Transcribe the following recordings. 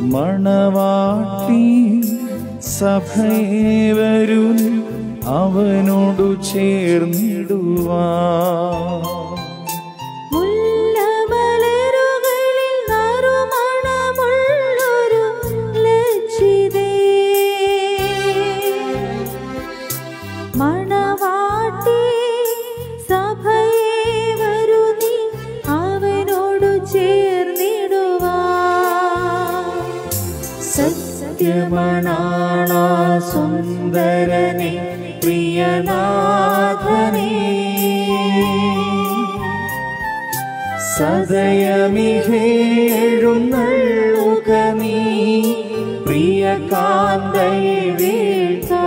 മണവാട്ടി സഭയേവരു അവനോടു ചേർന്നിടുവാ മുല്ലമലരുകളിൽ നറുമണമുള്ളൊരു ലജ്ജിതേ. മണവാട്ടി സഭയെ വരൂ നീ അവനോടു ചേർന്നിടുവാ സത്യമണാള സുന്ദരനെ പ്രിയനാഥനേ സദയമിഹേഴുന്നള്ളുക നീ പ്രിയ കാന്തയെ വീഴ്ത്താ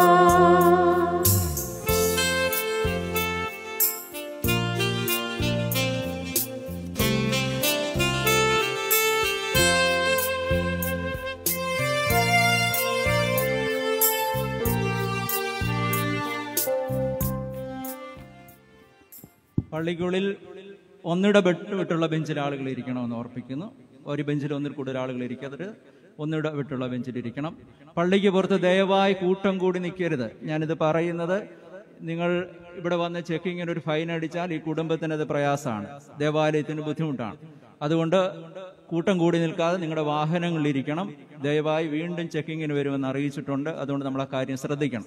പള്ളിക്കുള്ളിൽ ഒന്നിട വിട്ട് വിട്ടുള്ള ബെഞ്ചിൽ ആളുകൾ ഇരിക്കണമെന്ന് ഓർപ്പിക്കുന്നു ഒരു ബെഞ്ചിൽ ഒന്നിൽ കൂടുതൽ ആളുകൾ ഇരിക്കരുത് ഒന്നിട വിട്ടുള്ള ബെഞ്ചിൽ ഇരിക്കണം പള്ളിക്ക് പുറത്ത് ദയവായി കൂട്ടം കൂടി നിൽക്കരുത് ഞാനിത് പറയുന്നത് നിങ്ങൾ ഇവിടെ വന്ന് ചെക്കിങ്ങിന് ഒരു ഫൈൻ അടിച്ചാൽ ഈ കുടുംബത്തിന് അത് പ്രയാസമാണ് ദേവാലയത്തിന് ബുദ്ധിമുട്ടാണ് അതുകൊണ്ട് കൂട്ടം കൂടി നിൽക്കാതെ നിങ്ങളുടെ വാഹനങ്ങളിൽ ഇരിക്കണം ദയവായി വീണ്ടും ചെക്കിങ്ങിന് വരുമെന്ന് അറിയിച്ചിട്ടുണ്ട് അതുകൊണ്ട് നമ്മൾ ആ കാര്യം ശ്രദ്ധിക്കണം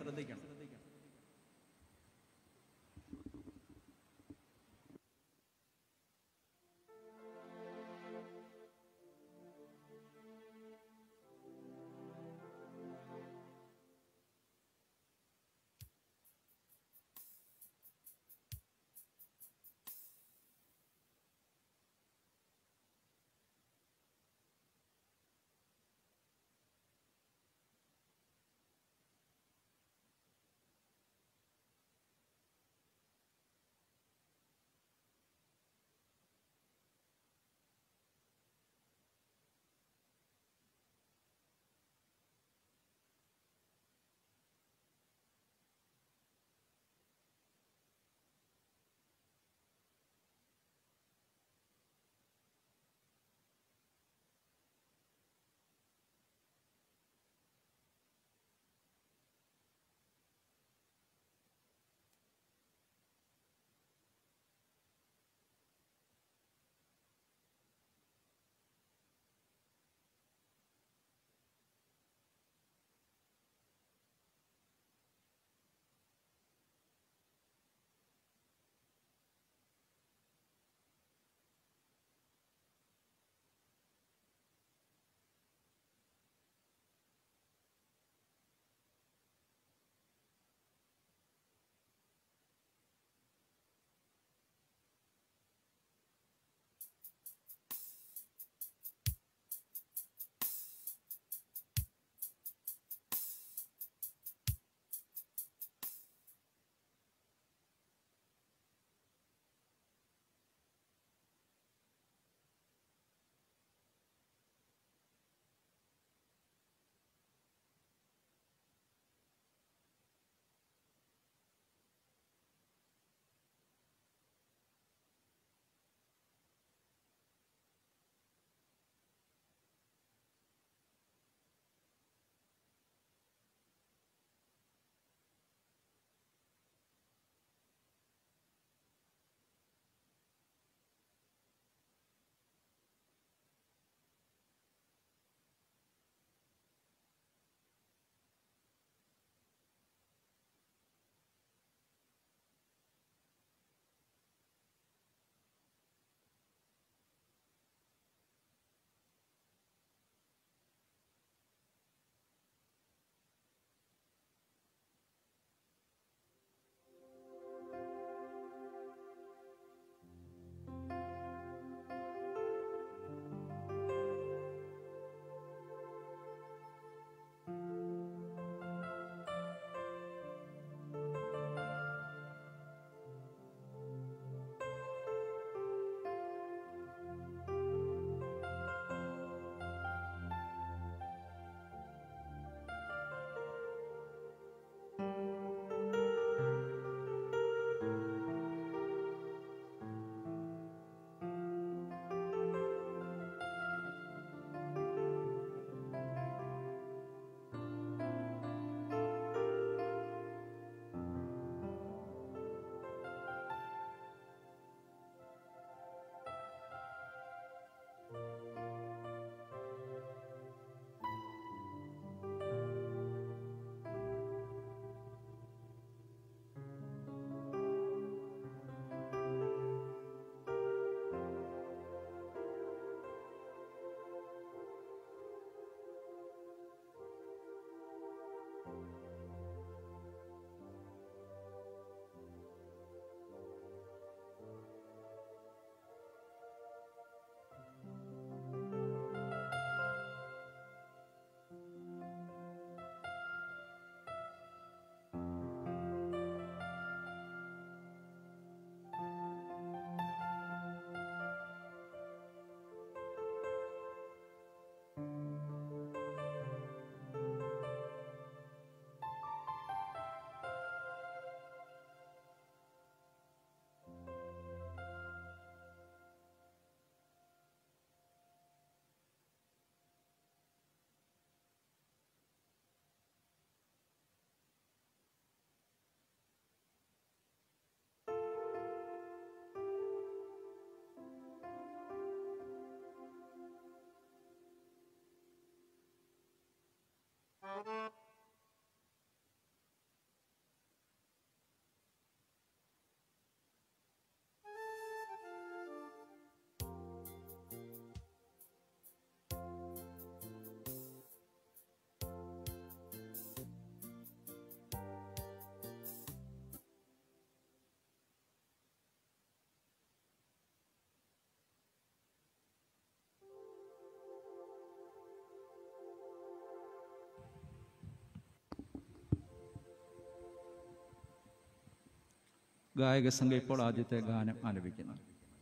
ഗായക സംഘം ഇപ്പോൾ ആദ്യത്തെ ഗാനം ആലപിക്കുന്നു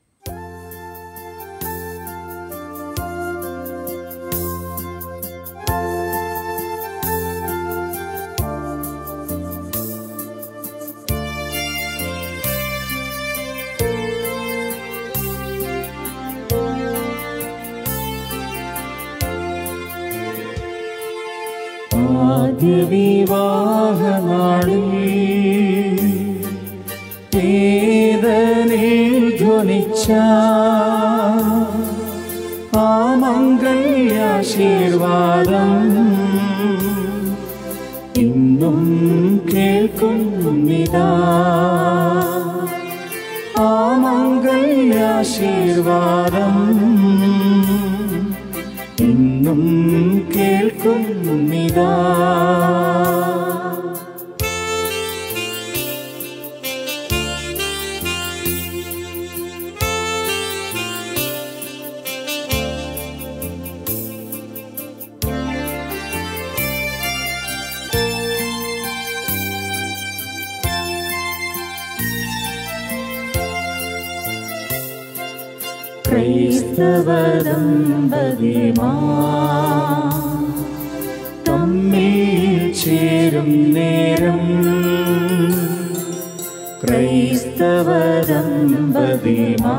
ആദ്യ വിവാഹനാളിൽ വേദനയിൽ ധ്വനിച്ച ആ മംഗല്യാശീർവാദം ഇന്നും കേൾക്കുന്നിതാ ആ മംഗല്യാശീർവാദം ഇന്നും കേൾക്കുന്നിതാ ക്രൈസ്തവ ദമ്പതിമാ തമ്മിൽ ചേരും നേരം ക്രൈസ്തവ ദമ്പതിമാ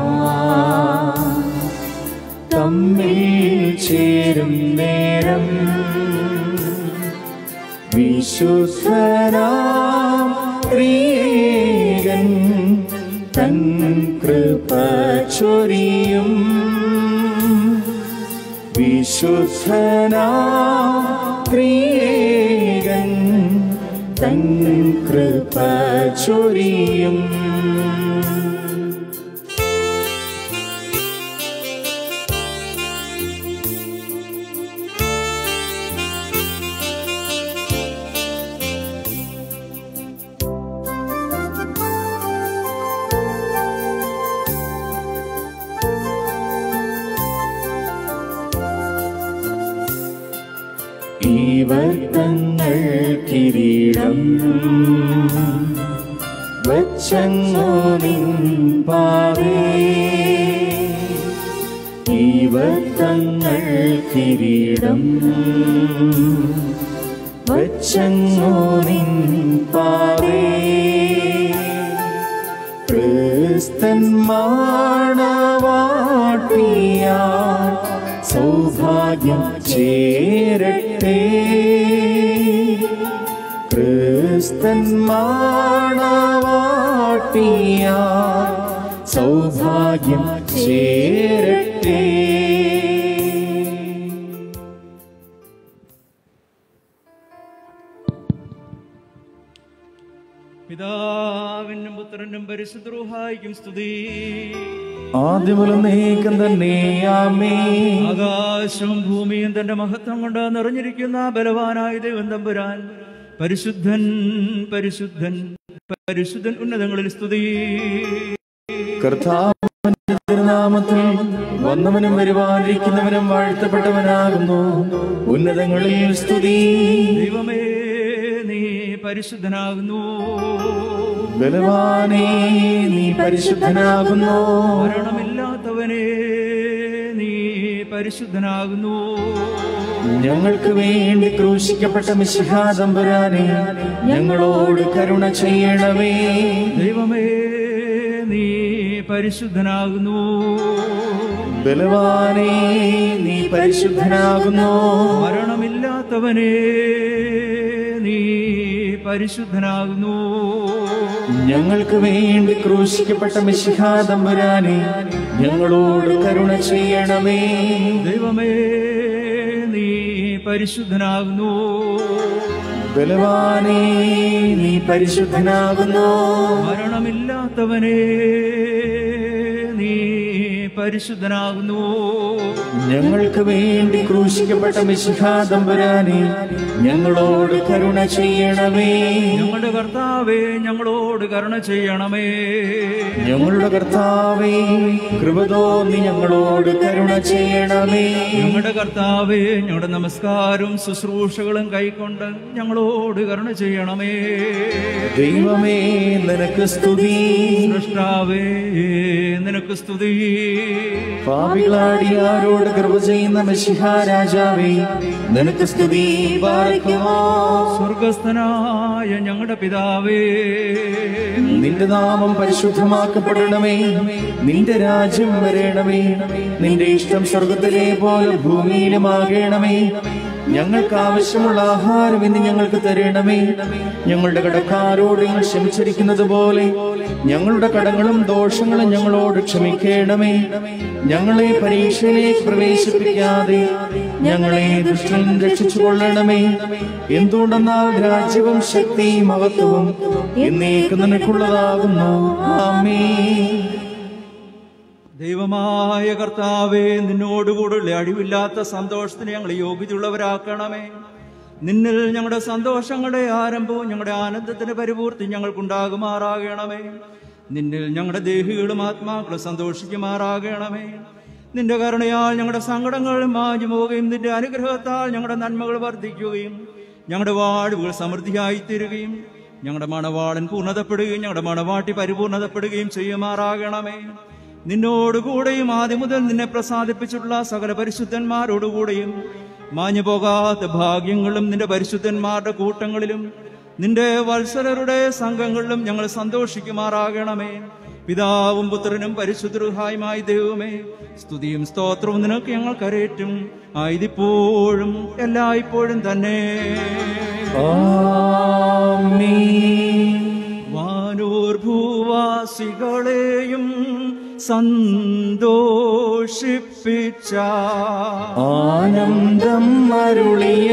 തമ്മിൽ ചേരും നേരം വിശുദ്ധനാം പ്രിയൻ തൻ കൃപ ചൊരിയും വിശുദ്ധനാം പ്രിയൻ തൻ കൃപ ചൊരിയും ഇവർ തങ്ങൾ കിരീടം വച്ചങ്ങോ നിൻപാവേ ഇവർ തങ്ങൾ കിരീടം വച്ചങ്ങോ നിൻപാവേ ക്രിസ്തൻ മാണവാട്ടിയാ സൗഭാഗ്യം ചേരട്ടെ ക്രിസ്തൻ മാണവാട്ടിയാ സൗഭാഗ്യം ചേരട്ടെ പിതാവിനും പുത്രനും പരിശുദ്രൂഹായിക്കും സ്തുതി ആദ്യമുലം നീക്കം തന്നെ ആമേ ആകാശവും ഭൂമിയും തന്റെ മഹത്വം കൊണ്ട് നിറഞ്ഞിരിക്കുന്ന ബലവാനായ ദൈവം തമ്പുരാൻ പരിശുദ്ധൻ പരിശുദ്ധൻ പരിശുദ്ധൻ ഉന്നതങ്ങളിൽ സ്തുതി കർത്താവിന്റെ തിരുനാമത്തിൽ വന്നവനും വരുവാനിരിക്കുന്നവനും വാഴ്ത്തപ്പെട്ടവനാകുന്നു ഉന്നതങ്ങളിൽ സ്തുതി ദൈവമേ നീ പരിശുദ്ധനാകുന്നു ബലവാനേ നീ പരിശുദ്ധനാകുന്നു മരണമില്ലാത്തവനെ നീ പരിശുദ്ധനാകുന്നു ഞങ്ങൾക്ക് വേണ്ടി ക്രൂശിക്കപ്പെട്ട മിശിഹാദംബരാനെ ഞങ്ങളോട് കരുണ ചെയ്യണമേ ദൈവമേ നീ പരിശുദ്ധനാകുന്നു ബലവാനേ നീ പരിശുദ്ധനാകുന്നു മരണമില്ലാത്തവനെ നീ പരിശുദ്ധനാകുന്നു ഞങ്ങൾക്ക് വേണ്ടി ക്രൂശിക്കപ്പെട്ട മിശിഹാദംബരാനെ ഞങ്ങളോട് കരുണ ചെയ്യണമേ ദൈവമേ നീ പരിശുദ്ധനാകുന്നു ബലവാനേ നീ പരിശുദ്ധനാകുന്നു മരണമില്ലാത്തവനെ നീ പരിശുദ്ധനാകുന്നു ഞങ്ങൾക്ക് വേണ്ടി ക്രൂശിക്കപ്പെട്ട മിശിഹാദംബരാനെ ഞങ്ങളോട് കരുണ ചെയ്യണമേ ഞങ്ങളുടെ കർത്താവേ ഞങ്ങളോട് കരുണ ചെയ്യണമേ ഞങ്ങളുടെ കർത്താവേ കൃപ തോന്നി ഞങ്ങളോട് കരുണ ചെയ്യണമേ ഞങ്ങളുടെ കർത്താവേ ഞങ്ങളുടെ നമസ്കാരവും ശുശ്രൂഷകളും കൈക്കൊണ്ട് ഞങ്ങളോട് കരുണ ചെയ്യണമേ ദൈവമേ നിനക്ക് സ്തുതി സൃഷ്ടാവേ നിനക്ക് സ്തുതി പാപികളാടിയാരോട് കൃപ ചെയ്യുന്ന മിശിഹ രാജാവേ നിനക്ക് സ്തുതി പാർക്കുമോ സ്വർഗസ്ഥനായ ഞങ്ങളുടെ പിതാവേ നിന്റെ നാമം പരിശുദ്ധമാക്കപ്പെടണമേ നിന്റെ രാജ്യം വരേണമേ നിന്റെ ഇഷ്ടം സ്വർഗത്തിലെ പോലെ ഭൂമിയിലുമാകണമേ ഞങ്ങൾക്ക് ആവശ്യമുള്ള ആഹാരം ഇന്ന് ഞങ്ങൾക്ക് തരണമേ ഞങ്ങളുടെ കടക്കാരോട് ഞങ്ങൾ ക്ഷമിച്ചിരിക്കുന്നത് പോലെ ഞങ്ങളുടെ കടങ്ങളും ദോഷങ്ങളും ഞങ്ങളോട് ക്ഷമിക്കണമേ ഞങ്ങളെ പരീക്ഷയിലേക്ക് പ്രവേശിപ്പിക്കാതെ ഞങ്ങളെ ദുഷ്ടൻ രക്ഷിച്ചു കൊള്ളണമേ എന്തുകൊണ്ടെന്നാൽ രാജ്യവും ശക്തിയും മഹത്വവും എന്നേക്ക് നിനക്കുള്ളതാകുന്നു ആമേ ദൈവമായ കർത്താവേ നിന്നോടുകൂടുള്ള അഴിവില്ലാത്ത സന്തോഷത്തിന് ഞങ്ങൾ യോഗ്യതയുള്ളവരാക്കണമേ നിന്നിൽ ഞങ്ങളുടെ സന്തോഷങ്ങളുടെ ആരംഭവും ഞങ്ങളുടെ ആനന്ദത്തിന് പരിപൂർത്തി ഞങ്ങൾക്കുണ്ടാകുമാറാകണമേ നിന്നിൽ ഞങ്ങളുടെ ദേഹികളും ആത്മാക്കളും സന്തോഷിക്കുമാറാകണമേ നിന്റെ കരുണയാൽ ഞങ്ങളുടെ സങ്കടങ്ങൾ മാഞ്ഞു പോവുകയും നിന്റെ അനുഗ്രഹത്താൽ ഞങ്ങളുടെ നന്മകൾ വർദ്ധിക്കുകയും ഞങ്ങളുടെ വാഴുകൾ സമൃദ്ധിയായി തീരുകയും ഞങ്ങളുടെ മണവാളൻ പൂർണ്ണതപ്പെടുകയും ഞങ്ങളുടെ മണവാട്ടി പരിപൂർണതപ്പെടുകയും ചെയ്യുമാറാകണമേ നിന്നോടുകൂടെയും ആദ്യം മുതൽ നിന്നെ പ്രസാദിപ്പിച്ചിട്ടുള്ള സകല പരിശുദ്ധന്മാരോടുകൂടെയും മാഞ്ഞു പോകാത്ത ഭാഗ്യങ്ങളും നിന്റെ പരിശുദ്ധന്മാരുടെ കൂട്ടങ്ങളിലും നിന്റെ വത്സരരുടെ സംഘങ്ങളിലും ഞങ്ങൾ സന്തോഷിക്കുമാറാകണമേ പിതാവും പുത്രനും പരിശുദ്ധരുഹായുമായി ദൈവമേ സ്തുതിയും സ്തോത്രവും നിനക്ക് ഞങ്ങൾ കരേറ്റും ആയതിപ്പോഴും എല്ലായ്പ്പോഴും തന്നെ ആമേൻ വാനൂർ ഭൂവാസികളെയും സന്തോഷിപ്പിച്ച ആനന്ദം അരുളിയ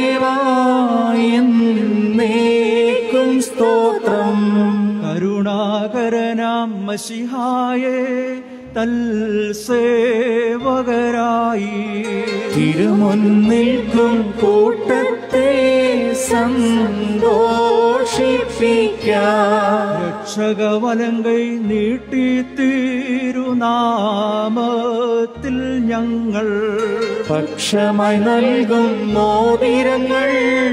ദേവായെന്നേക്കും സ്തോത്രം കരുണാകരനാം മഷിഹായെ തൽസേവകരായി തിരുമുന്നിൽക്കും കൂട്ടത്തെ സന്തോഷിപ്പിക്കാം രക്ഷകവലങ്കൈ നീട്ടി തിരുനാമത്തിൽ ഞങ്ങൾ പക്ഷമായി നൽകും മോതിരങ്ങൾ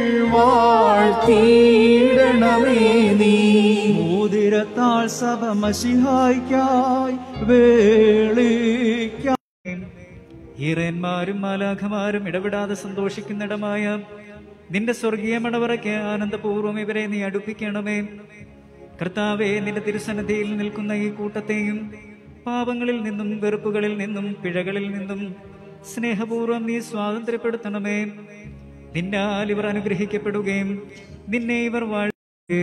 വാഴ്ത്തിയിടണമേ നീ മോതിരത്താൾ സഭ മഷിഹായ്ക്കായി വേളിക്ക ഈറന്മാരും മാലാഖമാരും ഇടപെടാതെ സന്തോഷിക്കുന്നിടമായ നിന്റെ സ്വർഗീയ മണവറയ്ക്ക് ആനന്ദപൂർവ്വം ഇവരെ നീ അടുപ്പിക്കണമേ കർത്താവെ നിന്റെ തിരുസന്നിധിയിൽ നിൽക്കുന്ന ഈ കൂട്ടത്തെയും പാപങ്ങളിൽ നിന്നും വെറുപ്പുകളിൽ നിന്നും പിഴകളിൽ നിന്നും സ്നേഹപൂർവ്വം നീ സ്വാതന്ത്ര്യപ്പെടുത്തണമേ നിന്നാൽ ഇവർ അനുഗ്രഹിക്കപ്പെടുകയും നിന്നെ ഇവർ വാഴേ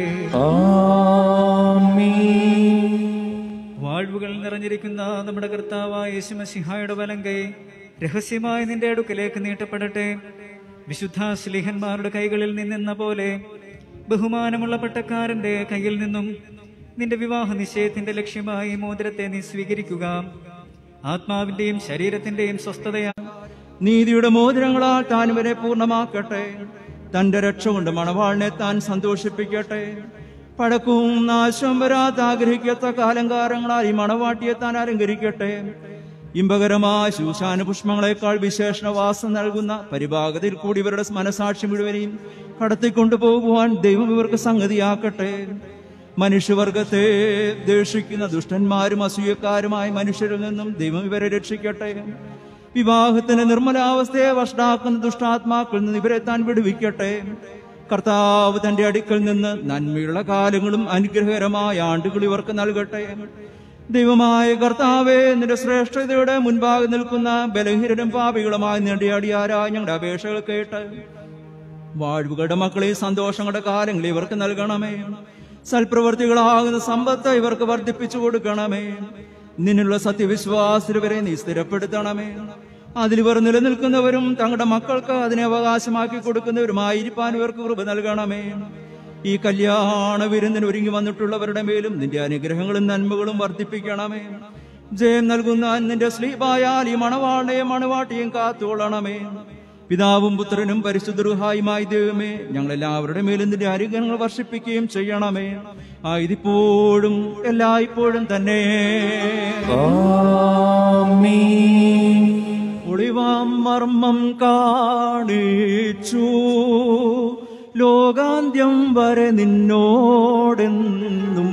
ആമേൻ വാഴ്വുകൾ നിറഞ്ഞിരിക്കുന്ന നമ്മുടെ കർത്താവായ യേശുമസിഹായുടെ വലങ്കൈ രഹസ്യമായി നിന്റെ അടുക്കലേക്ക് നീട്ടപ്പെടട്ടെ വിശുദ്ധ സ്ലിഹന്മാരുടെ കൈകളിൽ നിന്നെന്ന പോലെ ബഹുമാനമുള്ള പട്ടക്കാരന്റെ കയ്യിൽ നിന്നും നിന്റെ വിവാഹ നിശ്ചയത്തിന്റെ ലക്ഷ്യമായി ഈ മോതിരത്തെ നീ സ്വീകരിക്കുക ആത്മാവിന്റെയും ശരീരത്തിന്റെയും സ്വസ്ഥതയാ നീതിയുടെ മോതിരങ്ങളാൽ താൻ ഇവരെ പൂർണ്ണമാക്കട്ടെ തന്റെ രക്ഷ കൊണ്ട് മണവാളിനെ താൻ സന്തോഷിപ്പിക്കട്ടെ പഴക്കവും നാശവും വരാത്ത ആഗ്രഹിക്കത്തക്ക അലങ്കാരങ്ങളാൽ ഈ മണവാട്ടിയെ താൻ അലങ്കരിക്കട്ടെ ഇമ്പകരമായ ശൂശാന പുഷ്പങ്ങളെക്കാൾ വിശേഷണവാസം നൽകുന്ന പരിഭാഗത്തിൽ കൂടി ഇവരുടെ മനസാക്ഷി മുഴുവനെയും കടത്തിക്കൊണ്ടു പോകുവാൻ ദൈവം ഇവർക്ക് സംഗതിയാക്കട്ടെ മനുഷ്യവർഗത്തെ ദേഷിക്കുന്ന ദുഷ്ടന്മാരും അസൂയക്കാരുമായ മനുഷ്യരിൽ നിന്നും ദൈവം ഇവരെ രക്ഷിക്കട്ടെ വിവാഹത്തിന് നിർമ്മലാവസ്ഥയെ വഷടാക്കുന്ന ദുഷ്ടാത്മാക്കളിൽ നിന്ന് ഇവരെ താൻ വിടുവിക്കട്ടെ കർത്താവ് തന്റെ അടുക്കൽ നിന്ന് നന്മയുള്ള കാലങ്ങളും അനുഗ്രഹകരമായ ആണ്ടുകൾ ഇവർക്ക് നൽകട്ടെ ദൈവമായ കർത്താവെ നിന്റെ ശ്രേഷ്ഠതയുടെ മുൻപാകെ നിൽക്കുന്ന ബലഹീനരും പാപികളുമായി നേടിയാടിയാരായ ഞങ്ങളുടെ അപേക്ഷകൾ കേട്ട് വാഴ്വുകളുടെ മക്കളെ സന്തോഷങ്ങളുടെ കാലങ്ങൾ ഇവർക്ക് നൽകണമേ സൽപ്രവർത്തികളാകുന്ന സമ്പത്ത് ഇവർക്ക് വർദ്ധിപ്പിച്ചു കൊടുക്കണമേ നിന്നുള്ള സത്യവിശ്വാസിവരെ നീ സ്ഥിരപ്പെടുത്തണമേ അതിലിവർ നിലനിൽക്കുന്നവരും തങ്ങളുടെ മക്കൾക്ക് അതിനെ അവകാശമാക്കി കൊടുക്കുന്നവരുമായിരിക്കാൻ ഇവർക്ക് കൃപ നൽകണമേ ഈ കല്യാണ വിരുന്നിന് ഒരുങ്ങി വന്നിട്ടുള്ളവരുടെ മേലും നിന്റെ അനുഗ്രഹങ്ങളും നന്മകളും വർദ്ധിപ്പിക്കണമേ ജയം നൽകുന്ന നിന്റെ സ്ലീപായാൽ ഈ മണവാളനെയും മണവാട്ടിയും കാത്തുകൊള്ളണമേ പിതാവും പുത്രനും പരിശുദ്ധരുഹായുമായി ദൈവമേ ഞങ്ങളെല്ലാവരുടെ മേലും നിന്റെ അനുഗ്രഹങ്ങൾ വർഷിപ്പിക്കുകയും ചെയ്യണമേ ആയതിപ്പോഴും എല്ലായ്പ്പോഴും തന്നെ ആമീൻ ഒളിവാം മർമ്മം കാണിച്ചു ലോകാന്ത്യം വരെ നിന്നോടെന്നും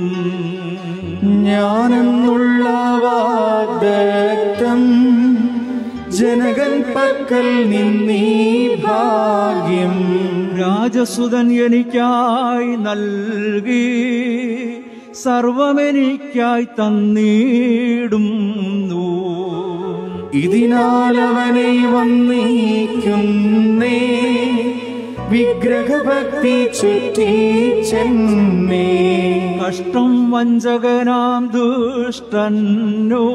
ഞാനെന്നുള്ള വാഗ്ദത്തം ജനകൻ പക്കൽ നിന്നീ ഭാഗ്യം രാജസുതൻ എനിക്കായി നൽകി സർവമെനിക്കായി തന്നിടുന്നു ഇതിനാൽ അവനെ വന്നേക്കുന്നേ വിഗ്രഹഭക്തി ചുറ്റി ചെന്നേ കഷ്ടം വഞ്ചകനാം ദുഷ്ടന്നു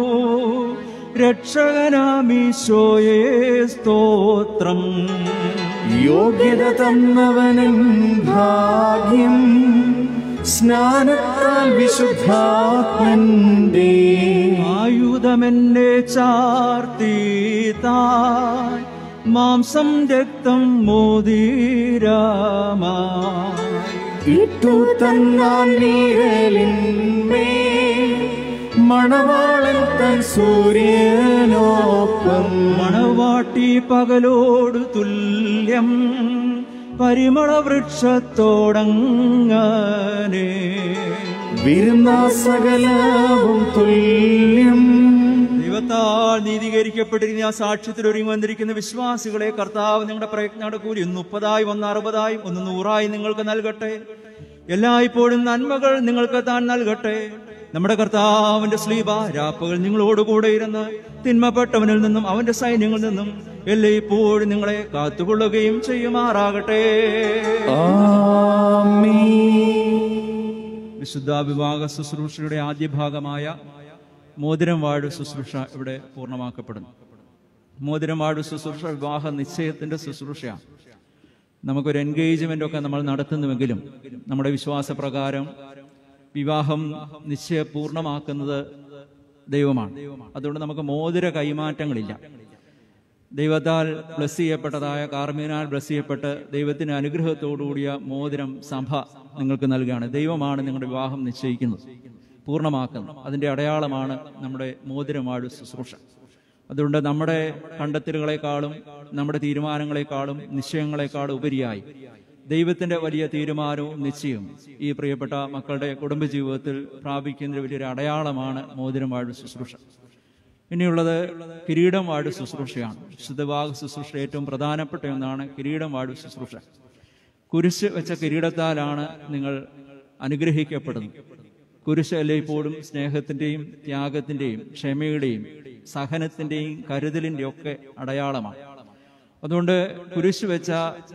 രക്ഷകനാമീശോയേ സ്തോത്രം യോഗ്യത തന്നവനും ഭാഗ്യം സ്നാനത്താൽ വിശുദ്ധാത്മന്റെ ആയുധമെന്നെ ചാർത്തിത്താൻ മാംസം രക്തം മോതിരാമായി ഇട്ടു തന്നാൻ നീരലിന്മേ മണവാളൻ തൻ സൂര്യനോപ്പം മണവാട്ടി പകലോട് തുല്യം പരിമള വൃക്ഷത്തോടങ്ങനെ വിരുന്ന സകലവും തുല്യം ദൈവത്താൽ നീതീകരിക്കപ്പെട്ടിരിക്കുന്ന ആ സാക്ഷ്യത്തിൽ ഒരുങ്ങി വന്നിരിക്കുന്ന വിശ്വാസികളെ കർത്താവ് നിങ്ങളുടെ പ്രയത്നങ്ങളുടെ കൂലി ഒന്ന് മുപ്പതായും ഒന്ന് അറുപതായും ഒന്ന് നൂറായും നിങ്ങൾക്ക് നൽകട്ടെ എല്ലായ്പ്പോഴും നന്മകൾ നിങ്ങൾക്ക് താൻ നൽകട്ടെ നമ്മുടെ കർത്താവിന്റെ സ്ലീബ രാപ്പകൾ നിങ്ങളോടുകൂടെ ഇരുന്ന് തിന്മപ്പെട്ടവനിൽ നിന്നും അവന്റെ സൈന്യങ്ങളിൽ നിന്നും എല്ലായ്പ്പോഴും നിങ്ങളെ കാത്തുകൊള്ളുകയും ചെയ്യുമാറാകട്ടെ ആമീൻ വിശുദ്ധ വിവാഹ ശുശ്രൂഷയുടെ ആദ്യ ഭാഗമായ മോതിരം വാഴ് ശുശ്രൂഷ ഇവിടെ പൂർണ്ണമാക്കപ്പെടുന്നു മോതിരം വാഴ് ശുശ്രൂഷ വിവാഹ നിശ്ചയത്തിന്റെ ശുശ്രൂഷയാണ് നമുക്കൊരു എൻഗേജ്മെന്റ് ഒക്കെ നമ്മൾ നടത്തുന്നുവെങ്കിലും നമ്മുടെ വിശ്വാസപ്രകാരം വിവാഹം നിശ്ചയ പൂർണ്ണമാക്കുന്നത് ദൈവമാണ് അതുകൊണ്ട് നമുക്ക് മോതിര കൈമാറ്റങ്ങളില്ല ദൈവത്താൽ ബ്ലസ് ചെയ്യപ്പെട്ടതായ കാർമീനാൽ ബ്ലസ് ചെയ്യപ്പെട്ട് ദൈവത്തിന്റെ അനുഗ്രഹത്തോടുകൂടിയ മോതിരം സഭ നിങ്ങൾക്ക് നൽകുകയാണ് ദൈവമാണ് നിങ്ങളുടെ വിവാഹം നിശ്ചയിക്കുന്നത് പൂർണ്ണമാക്കുന്നത് അതിന്റെ അടയാളമാണ് നമ്മുടെ മോതിരമാഴ് ശുശ്രൂഷ അതുകൊണ്ട് നമ്മുടെ കണ്ടെത്തലുകളെക്കാളും നമ്മുടെ തീരുമാനങ്ങളെക്കാളും നിശ്ചയങ്ങളെക്കാളും ഉപരിയായി ദൈവത്തിന്റെ വലിയ തീരുമാനവും നിശ്ചയവും ഈ പ്രിയപ്പെട്ട മക്കളുടെ കുടുംബജീവിതത്തിൽ പ്രാപിക്കുന്നതിന് വലിയൊരു അടയാളമാണ് മോതിരമാഴ് ശുശ്രൂഷ ഇനിയുള്ളത് കിരീടം വാഴ് ശുശ്രൂഷയാണ് ശുദ്ധവാഹ ശുശ്രൂഷ ഏറ്റവും പ്രധാനപ്പെട്ട ഒന്നാണ് കിരീടം വാഴ് ശുശ്രൂഷ കുരിശ് വെച്ച കിരീടത്താലാണ് നിങ്ങൾ അനുഗ്രഹിക്കപ്പെടുന്നത് കുരിശ് എല്ലായ്പ്പോഴും സ്നേഹത്തിന്റെയും ത്യാഗത്തിന്റെയും ക്ഷമയുടെയും സഹനത്തിന്റെയും കരുതലിന്റെയും ഒക്കെ അടയാളമാണ് അതുകൊണ്ട് കുരിശ് വെച്ച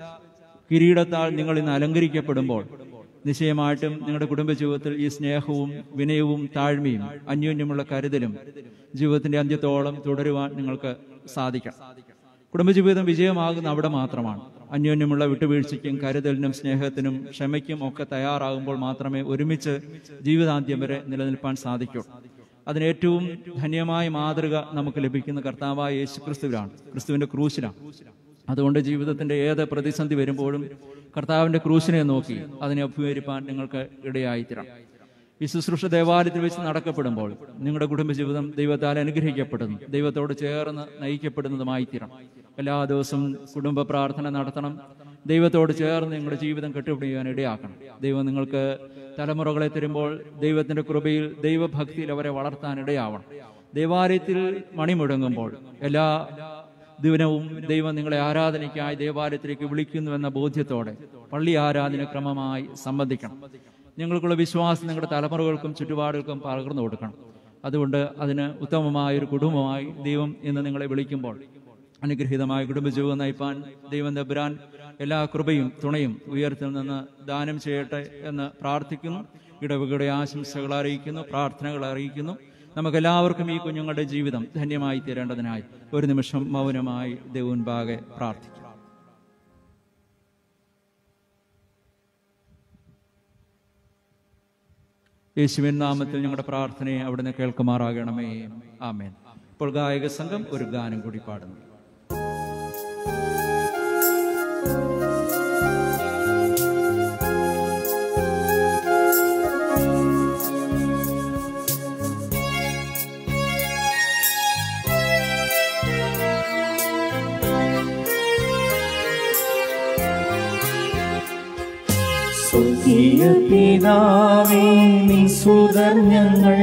കിരീടത്താൽ നിങ്ങൾ ഇന്ന് അലങ്കരിക്കപ്പെടുമ്പോൾ നിശ്ചയമായിട്ടും നിങ്ങളുടെ കുടുംബജീവിതത്തിൽ ഈ സ്നേഹവും വിനയവും താഴ്മയും അന്യോന്യമുള്ള കരുതലും ജീവിതത്തിന്റെ അന്ത്യത്തോളം തുടരുവാൻ നിങ്ങൾക്ക് സാധിക്കാം കുടുംബജീവിതം വിജയമാകുന്ന അവിടെ മാത്രമാണ് അന്യോന്യമുള്ള വിട്ടുവീഴ്ചയ്ക്കും കരുതലിനും സ്നേഹത്തിനും ക്ഷമയ്ക്കും ഒക്കെ തയ്യാറാകുമ്പോൾ മാത്രമേ ഒരുമിച്ച് ജീവിതാന്ത്യം വരെ നിലനിൽപ്പാൻ സാധിക്കൂ അതിന് ഏറ്റവും ധന്യമായ മാതൃക നമുക്ക് ലഭിക്കുന്ന കർത്താവായ യേശു ക്രിസ്തുവിലാണ് ക്രിസ്തുവിന്റെ ക്രൂശിലാണ് അതുകൊണ്ട് ജീവിതത്തിന്റെ ഏത് പ്രതിസന്ധി വരുമ്പോഴും കർത്താവിന്റെ ക്രൂശിനെ നോക്കി അതിനെ അഭിമുഖീകരിപ്പാൻ നിങ്ങൾക്ക് ഇടയായിത്തീരാം ഈ ശുശ്രൂഷ ദേവാലയത്തിൽ വെച്ച് നടക്കപ്പെടുമ്പോൾ നിങ്ങളുടെ കുടുംബജീവിതം ദൈവത്താൽ അനുഗ്രഹിക്കപ്പെടുന്നു ദൈവത്തോട് ചേർന്ന് നയിക്കപ്പെടുന്നതുമായി തീരണം എല്ലാ ദിവസവും കുടുംബ പ്രാർത്ഥന നടത്തണം ദൈവത്തോട് ചേർന്ന് നിങ്ങളുടെ ജീവിതം കെട്ടുപിടിക്കാൻ ഇടയാക്കണം ദൈവം നിങ്ങൾക്ക് തലമുറകളെ തരുമ്പോൾ ദൈവത്തിന്റെ കൃപയിൽ ദൈവഭക്തിയിൽ അവരെ വളർത്താൻ ഇടയാവണം ദേവാലയത്തിൽ മണി മുഴങ്ങുമ്പോൾ എല്ലാ ദിവനവും ദൈവം നിങ്ങളെ ആരാധനയ്ക്കായി ദേവാലയത്തിലേക്ക് വിളിക്കുന്നുവെന്ന ബോധ്യത്തോടെ പള്ളി ആരാധന ക്രമമായി സംബന്ധിക്കണം നിങ്ങൾക്കുള്ള വിശ്വാസം നിങ്ങളുടെ തലമുറകൾക്കും ചുറ്റുപാടുകൾക്കും പകർന്നു കൊടുക്കണം അതുകൊണ്ട് അതിന് ഉത്തമമായ ഒരു കുടുംബമായി ദൈവം ഇന്ന് നിങ്ങളെ വിളിക്കുമ്പോൾ അനുഗ്രഹീതമായ കുടുംബജീവിതം നയിപ്പാൻ ദൈവം തമ്പുരാൻ എല്ലാ കൃപയും തുണയും ഉയരത്തിൽ നിന്ന് ദാനം ചെയ്യട്ടെ എന്ന് പ്രാർത്ഥിക്കുന്നു ഇടവകയുടെ ആശംസകൾ അറിയിക്കുന്നു പ്രാർത്ഥനകൾ അറിയിക്കുന്നു നമുക്കെല്ലാവർക്കും ഈ കുഞ്ഞുങ്ങളുടെ ജീവിതം ധന്യമായി തീരേണ്ടതിനായി ഒരു നിമിഷം മൗനമായി ദൈവൻപാകെ പ്രാർത്ഥിക്കും യേശുവിൻ നാമത്തിൽ ഞങ്ങളുടെ പ്രാർത്ഥനയെ അവിടുന്ന് കേൾക്കുമാറാകണമേ ആമേൻ ഇപ്പോൾ ഗായക സംഘം ഒരു ഗാനം കൂടി പാടുന്നു സ്വർഗീയ പിതാവേ നീ സുതർ ഞങ്ങൾ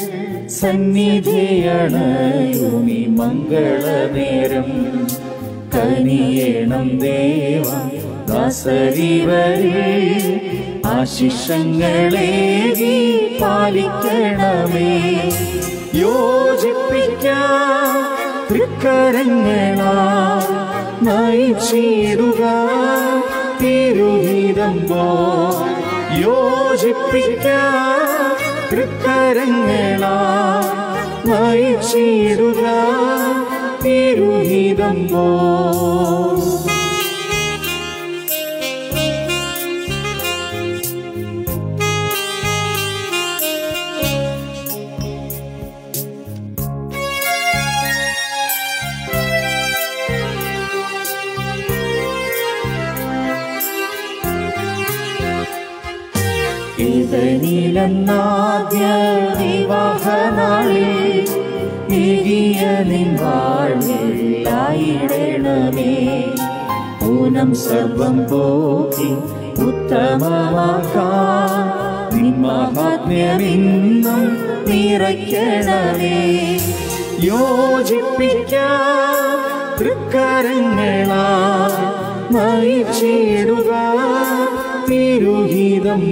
സന്നിധിയണയുമി മംഗളനേരം കനിയേണം ദേവ ദാസരിവരെ ആശിഷങ്ങളേകി പാലിക്കണമേ യോജിപ്പിക്കാം തൃക്കരങ്ങളാ നയിച്ചിടുക തിരുഹിതം പോ യോജിപ്പിക്കാം തൃക്കരങ്ങളാ നയിച്ചിടുക തിരുഹിതം പോ ഇതനിലെന്നാദ്യ വിവാഹനാളിൽ ഏകിയ നിൻ വാഴ്വില്ലായിടണമേ ഊനം സർവം പോക്കി ഉത്തമമാക്കാൻ നിൻ മഹാത്മ്യമിന്നും നിറയ്ക്കണമേ യോജിപ്പിക്കാം തൃക്കരങ്ങളാ നയിച്ചിടുക തിരുഹിതം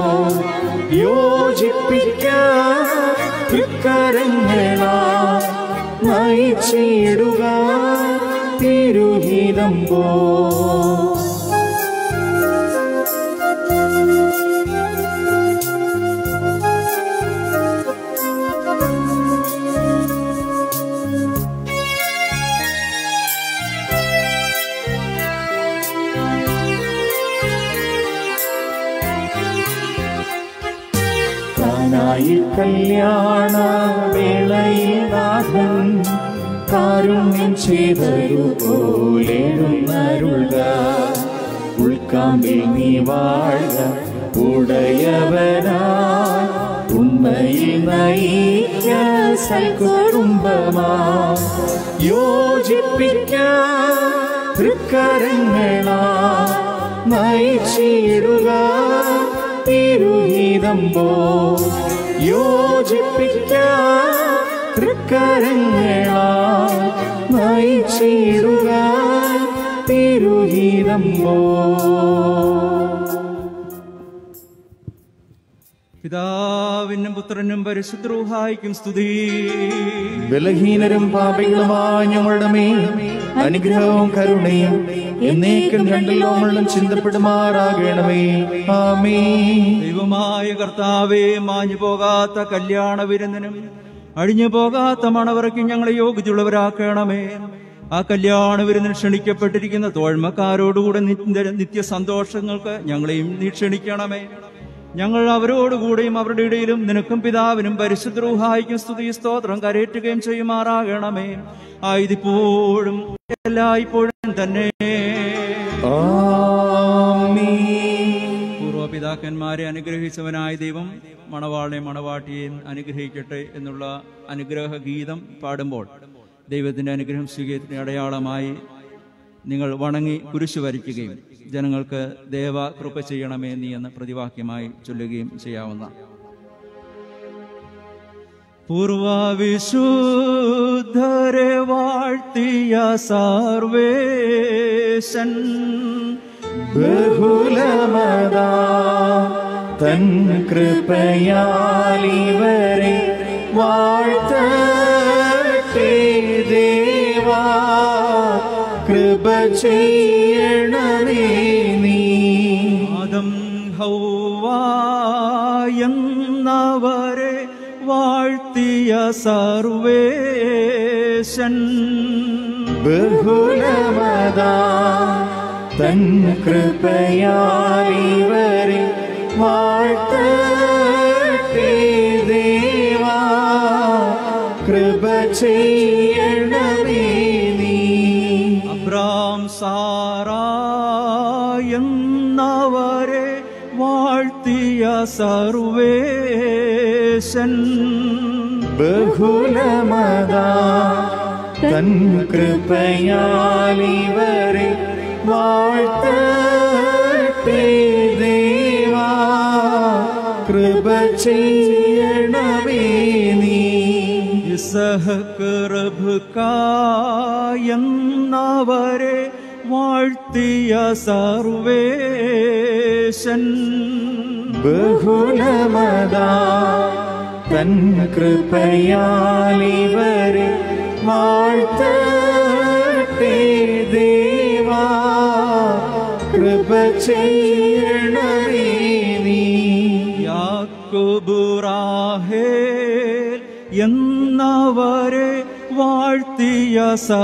യോജിപ്പിക്കാം തൃക്കരങ്ങളാ നയിച്ചിടുക തിരുഹിതം പോ കാനായി കല്യാണ വേളയിൽ നാഥൻ കാരുണ്യം ചെയ്തതുപോലെഴുന്നരുൾക ഉൾക്കാമ്പിൽ നീ വാഴ്ക ഉടയവനാ ഉണ്മയിൽ നയിക്ക സൽക്കുടുംബമാ യോജിപ്പിക്കാം തൃക്കരങ്ങളാ നയിച്ചിടുക തിരുഹിതം പോ യോജിപ്പിക്കാം തൃക്കരങ്ങളാ നയിച്ചിടുക തിരുഹിതം പോ പിതാവിനും പുത്രനും പരിശുദ്രൂഹായിക്കും സ്തുതി ബലഹീനരും പാപികളുമായ ഞങ്ങളുടെ മേൽ അനുഗ്രഹവും കരുണയും എന്നേക്കും രണ്ടിലോമുള്ളും ചിന്തപ്പെടുമാറാകണമേ ആമേ ദൈവമായ കർത്താവേ മാഞ്ഞു പോകാത്ത കല്യാണ വിരുന്നിനും അഴിഞ്ഞു പോകാത്ത മണവറയ്ക്കും ഞങ്ങളെ യോഗ്യതയുള്ളവരാക്കണമേ ആ കല്യാണ വിരുന്നിൽ ക്ഷണിക്കപ്പെട്ടിരിക്കുന്ന തോഴ്മക്കാരോടുകൂടെ നിത്യ നിത്യ സന്തോഷങ്ങൾക്ക് ഞങ്ങളെയും നീ ക്ഷണിക്കണമേ ഞങ്ങൾ അവരോടുകൂടെയും അവരുടെ ഇടയിലും നിനക്കും പിതാവിനും പരിശുദ്ധരൂഹായിക്കും സ്തുതി സ്തോത്രം കരയേറ്റുകയും ചെയ്യുമാറാകണമേ ആയതിപ്പോഴും എല്ലായ്പ്പോഴും തന്നെ ആമേൻ പൂർവപിതാക്കന്മാരെ അനുഗ്രഹിച്ചവനായ ദൈവം മണവാളെ മണവാട്ടിയെയും അനുഗ്രഹിക്കട്ടെ എന്നുള്ള അനുഗ്രഹ ഗീതം പാടുമ്പോൾ ദൈവത്തിന്റെ അനുഗ്രഹം സ്വീകരിക്കുന്ന അടയാളമായി നിങ്ങൾ വണങ്ങി കുരിശു വരിക്കുകയും ജനങ്ങൾക്ക് ദേവ കൃപ ചെയ്യണമേ നീ എന്ന് പ്രതിവാക്യമായി ചൊല്ലുകയും ചെയ്യാവുന്ന പൂർവവിശുദ്ധരെ വാഴ്ത്തിയ സർവേശൻ ബഹുലമതാ തൻ കൃപയാലിവരെ വാഴ്ത്തട്ടെ ദേവാ കൃപ ചെയ്യണമേ നീ ആദം ഹൗവായെന്നവരെ വാഴ്ത്തിയ സർവേശൻ ബഹുലമതാ തൻ കൃപയാലിവരെ വാഴ്ത്തട്ടെ കൃപ ചെയ്യണമേ നീ അബ്രാം സാറായെന്നവരെ വാഴ്ത്തിയ സർവേശൻ ബഹുലമതാ തൻ കൃപയാലിവരെ വാഴ്ത്തട്ടെ ദേവാ കൃപ ചെയ്യണമേ നീ ഇസഹക്ക് റബ്കായെന്നവരെ വാഴ്ത്തിയ സർവേശൻ ബഹുലമതാ തൻ കൃപയാലിവരെ വാഴ്ത്തട്ടെ ദേവാ കൃപ ചെയ്യണമേ നീ യാക്കോബുറാഹേൽ എന്നവരെ വാഴ്ത്തിയ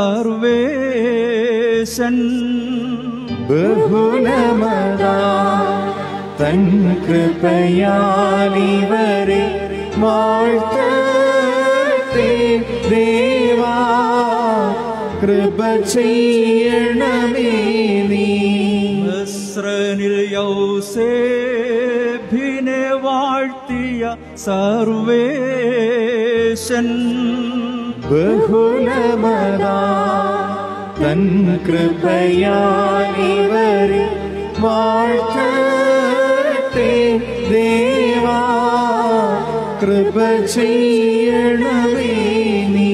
സർവേശൻ ബഹുലമതാ തൻ കൃപയാലിവരെ വാഴ്ത്തട്ടെ ദേവാ കൃപ ചെയ്യണമേ നീ മിസ്രനിൽ യൗസേഭിനെ വാഴ്ത്തിയ സർവേശൻ ബഹുലമതാ തൻ കൃപയാലിവരെ വാഴ്ത്തട്ടെ ദേവാ കൃപ ചെയ്യണമേ നീ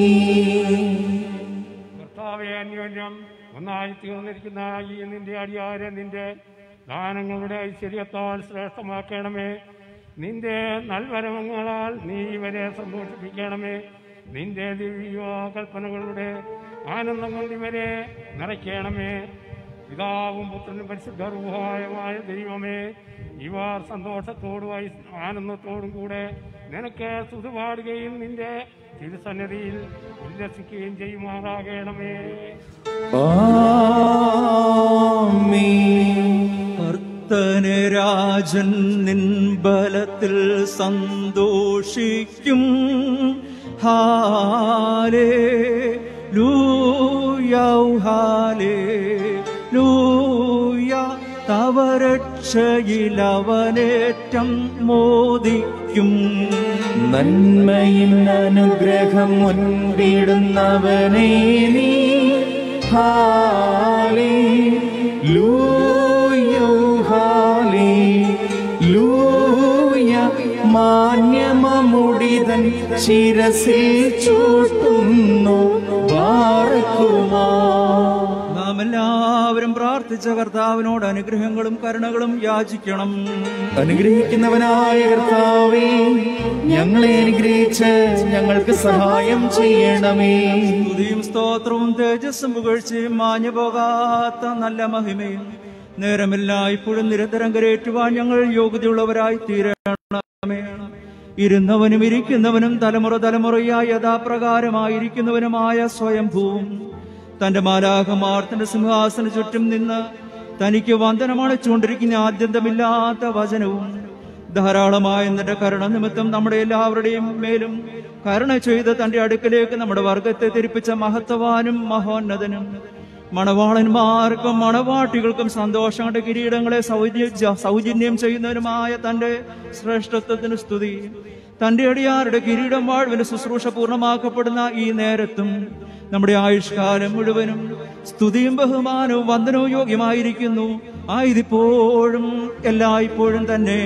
കർത്താവെ അന്യോന്യം ഒന്നായി തീർന്നിരിക്കുന്ന ഈ നിന്റെ അടിയാരെ നിന്റെ ദാനങ്ങളുടെ ഐശ്വര്യത്താൽ ശ്രേഷ്ഠമാക്കണമേ നിന്റെ നൽവരങ്ങളാൽ നീ ഇവരെ സന്തോഷിപ്പിക്കണമേ നിന്റെ ദിവ്യ കൽപ്പനകളുടെ ആനന്ദം കൊണ്ട് ഇവരെ നിറയ്ക്കണമേ പിതാവും പുത്രനും പരിശുദ്ധറുഹായമായ ദൈവമേ ഇവർ സന്തോഷത്തോടും ഐ- ആനന്ദത്തോടും കൂടെ നിനക്ക് സ്തുതിപാടുകയും നിന്റെ തിരുസന്നിധിയിൽ ഉല്ലസിക്കുകയും ചെയ്യുമാറാകണമേ ആമേൻ കർത്തന് രാജൻ നിൻ ബലത്തിൽ സന്തോഷിക്കും ഹാലേ ലൂയൗ ഹാലേ ലൂയ തവ രക്ഷയിൽ അവനേറ്റം മോദിക്കും നന്മയും അനുഗ്രഹം മുൻപിടുന്നവനേ നീ ഹാലേ ലൂയോ ഹാലേ ലൂയ മാന്യമമുടിതൻ ശിരസിൽ ചൂട്ടുന്നു വാർക്കുമോ നാം എല്ലാവരും പ്രാർത്ഥിച്ച കർത്താവിനോട് അനുഗ്രഹങ്ങളും കരുണകളും യാചിക്കണം അനുഗ്രഹിക്കുന്നവനായ കർത്താവേ ഞങ്ങളെ അനുഗ്രഹിച്ച് ഞങ്ങൾക്ക് സഹായം ചെയ്യണമേ സ്തുതിയും സ്തോത്രവും തേജസ്സും പുകഴ്ചയും മാഞ്ഞു പോകാത്ത നല്ല മഹിമയും നേരമില്ല ഇപ്പോഴും നിരന്തരം കരയേറ്റുവാൻ ഞങ്ങൾ യോഗ്യതയുള്ളവരായി തീരണമേ ഇരുന്നവനും ഇരിക്കുന്നവനും തലമുറ തലമുറയായി യഥാപ്രകാരമായിരിക്കുന്നവനുമായ സ്വയംഭൂവും തന്റെ മാലാഹമാർ തന്റെ സിംഹാസന ചുറ്റും നിന്ന് തനിക്ക് വന്ദനമണിച്ചുകൊണ്ടിരിക്കുന്ന ആദ്യന്തമില്ലാത്ത വചനവും ധാരാളമായ നിന്റെ കരുണ നിമിത്തം നമ്മുടെ എല്ലാവരുടെയും മേലും കരുണ ചെയ്ത് തന്റെ അടുക്കലേക്ക് നമ്മുടെ വർഗത്തെ തിരിപ്പിച്ച മഹത്വവാനും മഹോന്നതനും മണവാളന്മാർക്കും മണവാട്ടികൾക്കും സന്തോഷങ്ങളുടെ കിരീടങ്ങളെ സൗജ സൗജന്യം ചെയ്യുന്നവനുമായ തന്റെ ശ്രേഷ്ഠത്വത്തിന് സ്തുതി തന്റെ അടിയാരുടെ കിരീടം വാഴ്വിന് ശുശ്രൂഷ പൂർണ്ണമാക്കപ്പെടുന്ന ഈ നേരത്തും നമ്മുടെ ആയുഷ്കാലം മുഴുവനും സ്തുതിയും ബഹുമാനവും വന്ദനവും യോഗ്യമായിരിക്കുന്നു ആയതിപ്പോഴും എല്ലായ്പ്പോഴും തന്നെ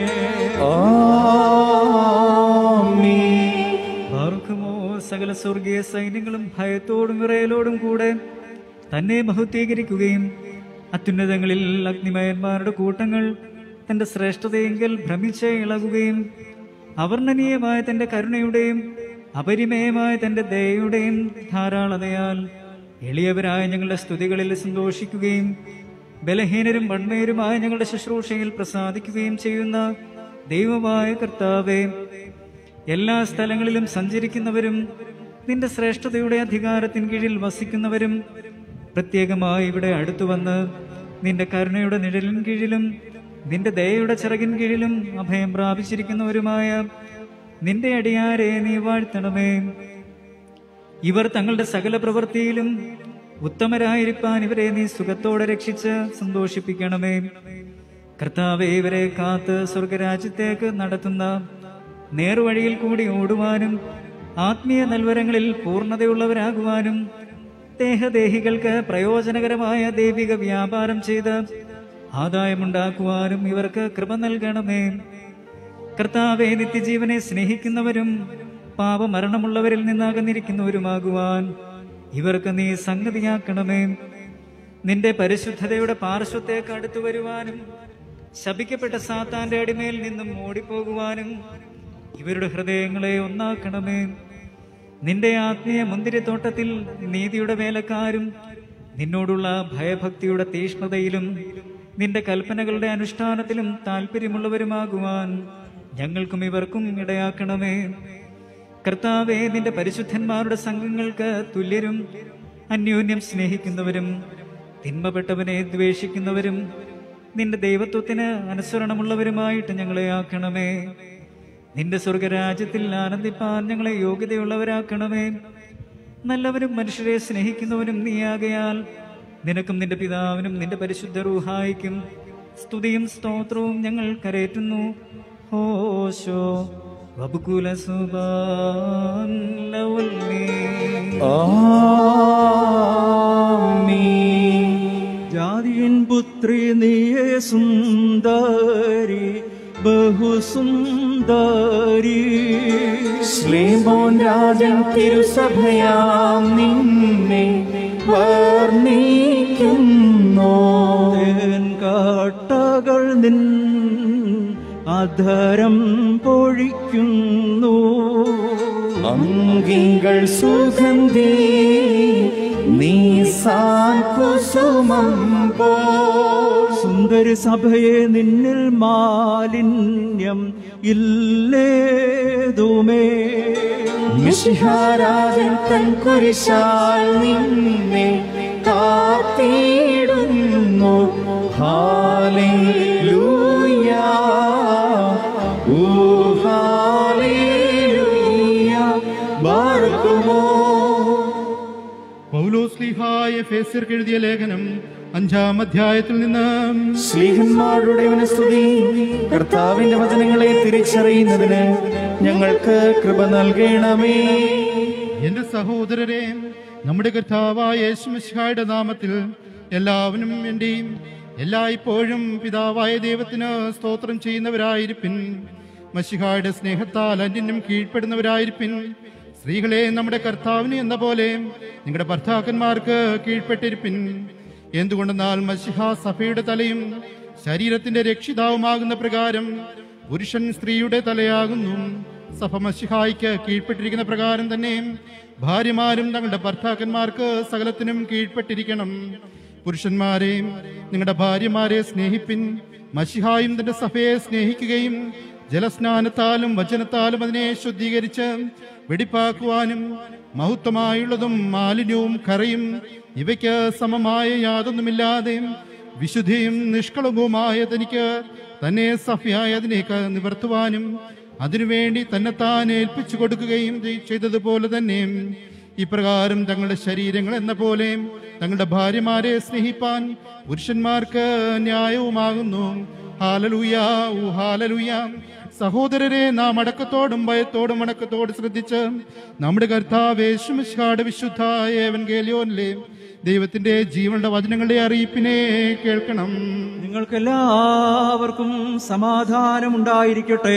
ആമേൻ പാർക്കുമോ സകല സ്വർഗീയ സൈന്യങ്ങളും ഭയത്തോടും വിറയലോടും കൂടെ തന്നെ മഹത്വീകരിക്കുകയും അത്യുന്നതങ്ങളിൽ അഗ്നിമയന്മാരുടെ കൂട്ടങ്ങൾ തന്റെ ശ്രേഷ്ഠതയെങ്കിൽ ഭ്രമിച്ച് ഇളകുകയും അവർണ്ണനീയമായ തന്റെ കരുണയുടെയും അപരിമയമായ തന്റെ ദയയുടെയും ധാരാളതയാൽ എളിയവരായ ഞങ്ങളുടെ സ്തുതികളിൽ സന്തോഷിക്കുകയും ബലഹീനരും മൺമേരുമായ ഞങ്ങളുടെ ശുശ്രൂഷയിൽ പ്രസാദിക്കുകയും ചെയ്യുന്ന ദൈവമായ കർത്താവേ എല്ലാ സ്ഥലങ്ങളിലും സഞ്ചരിക്കുന്നവരും നിന്റെ ശ്രേഷ്ഠതയുടെ അധികാരത്തിൻ കീഴിൽ വസിക്കുന്നവരും പ്രത്യേകമായി ഇവിടെ അടുത്തു വന്ന് നിന്റെ കരുണയുടെ നിഴലിൻ കീഴിലും നിന്റെ ദയയുടെ ചിറകിൻ കീഴിലും അഭയം പ്രാപിച്ചിരിക്കുന്നവരുമായ നിന്റെ അടിയാരെ നീ വാഴ്ത്തണമേ ഇവർ തങ്ങളുടെ സകല പ്രവൃത്തിയിലും ഉത്തമരായിരിക്കാൻ ഇവരെ നീ സുഖത്തോടെ രക്ഷിച്ച് സന്തോഷിപ്പിക്കണമേ കർത്താവെ ഇവരെ കാത്ത് സ്വർഗരാജ്യത്തേക്ക് നടത്തുന്ന നേർവഴിയിൽ കൂടി ഓടുവാനും ആത്മീയ നൽവരങ്ങളിൽ പൂർണ്ണതയുള്ളവരാകുവാനും ദേഹദേഹികൾക്ക് പ്രയോജനകരമായ ദൈവിക വ്യാപാരം ചെയ്ത് ആദായമുണ്ടാക്കുവാനും ഇവർക്ക് കൃപ നൽകണമേ കർത്താവെ നിത്യജീവനെ സ്നേഹിക്കുന്നവരും പാപമരണമുള്ളവരിൽ നിന്ന് അകന്നിരിക്കുന്നവരുമാകുവാൻ ഇവർക്ക് നീ സംഗതിയാക്കണമേ നിന്റെ പരിശുദ്ധതയുടെ പാർശ്വത്തേക്ക് അടുത്തു വരുവാനും ശപിക്കപ്പെട്ട സാത്താന്റെ അടിമയിൽ നിന്നും ഓടിപ്പോകുവാനും ഇവരുടെ ഹൃദയങ്ങളെ ഒന്നാക്കണമേ നിന്റെ ആത്മീയ മുന്തിരിത്തോട്ടത്തിൽ നീതിയുടെ വേലക്കാരും നിന്നോടുള്ള ഭയഭക്തിയുടെ തീഷ്ണതയിലും നിന്റെ കൽപ്പനകളുടെ അനുഷ്ഠാനത്തിലും താല്പര്യമുള്ളവരുമാകുവാൻ ഞങ്ങൾക്കും ഇവർക്കും ഇടയാക്കണമേ കർത്താവെ നിന്റെ പരിശുദ്ധന്മാരുടെ സംഘങ്ങൾക്ക് തുല്യരും അന്യോന്യം സ്നേഹിക്കുന്നവരും തിന്മപ്പെട്ടവനെ ദ്വേഷിക്കുന്നവരും നിന്റെ ദൈവത്വത്തിന് അനുസരണമുള്ളവരുമായിട്ട് ഞങ്ങളെ ആക്കണമേ നിന്റെ സ്വർഗരാജ്യത്തിൽ ആനന്ദിപ്പാൻ ഞങ്ങളെ യോഗ്യതയുള്ളവരാക്കണമേ നല്ലവരും മനുഷ്യരെ സ്നേഹിക്കുന്നവനും നീയാകയാൽ നിനക്കും നിന്റെ പിതാവിനും നിന്റെ പരിശുദ്ധ റൂഹായിക്കും സ്തുതിയും സ്തോത്രവും ഞങ്ങൾ കരേറ്റുന്നു ഹോശോ വബുകുല സുബാൻ ലവൽമേ. ആമീൻ ജാതിയൻ പുത്രി നീയേ സുന്ദരി ബഹുസുന്ദരി ശ്ലീമോൻ രാജൻ തിരുസഭയാം നിന്നെ വർണ്ണിക്കുന്നു തേൻ കാട്ടകൾ നിൻ അധരം പൊഴിക്കുന്നു അങ്കികൾ സുഗന്ധി നീസാൻ കുസുമം പോ സുന്ദരി സഭയെ നിന്നിൽ മാലിന്യം ഇല്ലേതുമേ മിശിഹാരാജൻ തൻ കുരിശാൽ നിന്നെ കാത്തിടുന്നു ഹാലേലൂയ ഓ ഹാലേലൂയ ബാർക്കുമോ പൗലോസ്ലിഹായ ഫേസിർക്ക് എഴുതിയ ലേഖനം അഞ്ചാം അധ്യായത്തിൽ നിന്ന് ശ്ലീഹന്മാരുടെ സ്തുതി കർത്താവിന്റെ വചനങ്ങളെ തിരിച്ചറിയുന്നതിന് ഞങ്ങൾക്ക് കൃപ നൽകണമേ എന്റെ സഹോദരരെ നമ്മുടെ കർത്താവായ യേശുമിശിഹായുടെ നാമത്തിൽ എല്ലാവരും വേണ്ടിയും എല്ലായ്പ്പോഴും പിതാവായ ദൈവത്തിന് സ്തോത്രം ചെയ്യുന്നവരായിരിപ്പിൻ മഷിഹായുടെ സ്നേഹത്താൽ അന്യനും കീഴ്പ്പെടുന്നവരായിരിപ്പിൻ സ്ത്രീകളെ നമ്മുടെ കർത്താവിന് എന്ന പോലെ നിങ്ങളുടെ ഭർത്താക്കന്മാർക്ക് കീഴ്പ്പെട്ടിരിപ്പിൻ എന്തുകൊണ്ടെന്നാൽ മഷിഹ സഭയുടെ തലയും ശരീരത്തിന്റെ രക്ഷിതാവുമാകുന്ന പ്രകാരം പുരുഷൻ സ്ത്രീയുടെ തലയാകുന്നു സഭ മഷിഹായിക്ക് കീഴ്പ്പെട്ടിരിക്കുന്ന പ്രകാരം തന്നെ ഭാര്യമാരും തങ്ങളുടെ ഭർത്താക്കന്മാർക്ക് സകലത്തിനും കീഴ്പ്പെട്ടിരിക്കണം പുരുഷന്മാരെ നിങ്ങളുടെ ഭാര്യമാരെ സ്നേഹിപ്പിൻ മഷിഹായും തന്റെ സഭയെ സ്നേഹിക്കുകയും ജലസ്നാനത്താലും വചനത്താലും അതിനെ ശുദ്ധീകരിച്ച് വെടിപ്പാക്കുവാനും മഹത്വമായുള്ളതും മാലിന്യവും കറയും ഇവയ്ക്ക് സമമായ യാതൊന്നുമില്ലാതെ വിശുദ്ധിയും നിഷ്കളങ്കവുമായ തനിക്ക് തന്നെ സഭയായ അതിനേക്ക് നിവർത്തുവാനും അതിനുവേണ്ടി തന്നെത്താൻ ഏൽപ്പിച്ചു കൊടുക്കുകയും ചെയ്- ചെയ്തതുപോലെ തന്നെ ഇപ്രകാരം തങ്ങളുടെ ശരീരങ്ങൾ എന്ന പോലെ തങ്ങളുടെ ഭാര്യമാരെ സ്നേഹിപ്പാൻ പുരുഷന്മാർക്ക് ന്യായവുമാകുന്നു ഹാലലൂയ ഊ ഹാലലൂയ സഹോദരരെ നാം അടക്കത്തോടും ഭയത്തോടും അടക്കത്തോടും ശ്രദ്ധിച്ച് നമ്മുടെ കർത്താവ് യേശുമിശിഹായുടെ വിശുദ്ധ ഏവൻഗേലിയോനിലെ ദൈവത്തിന്റെ ജീവന്റെ വചനങ്ങളുടെ അറിയിപ്പിനെ കേൾക്കണം നിങ്ങൾക്കെല്ലാവർക്കും സമാധാനമുണ്ടായിരിക്കട്ടെ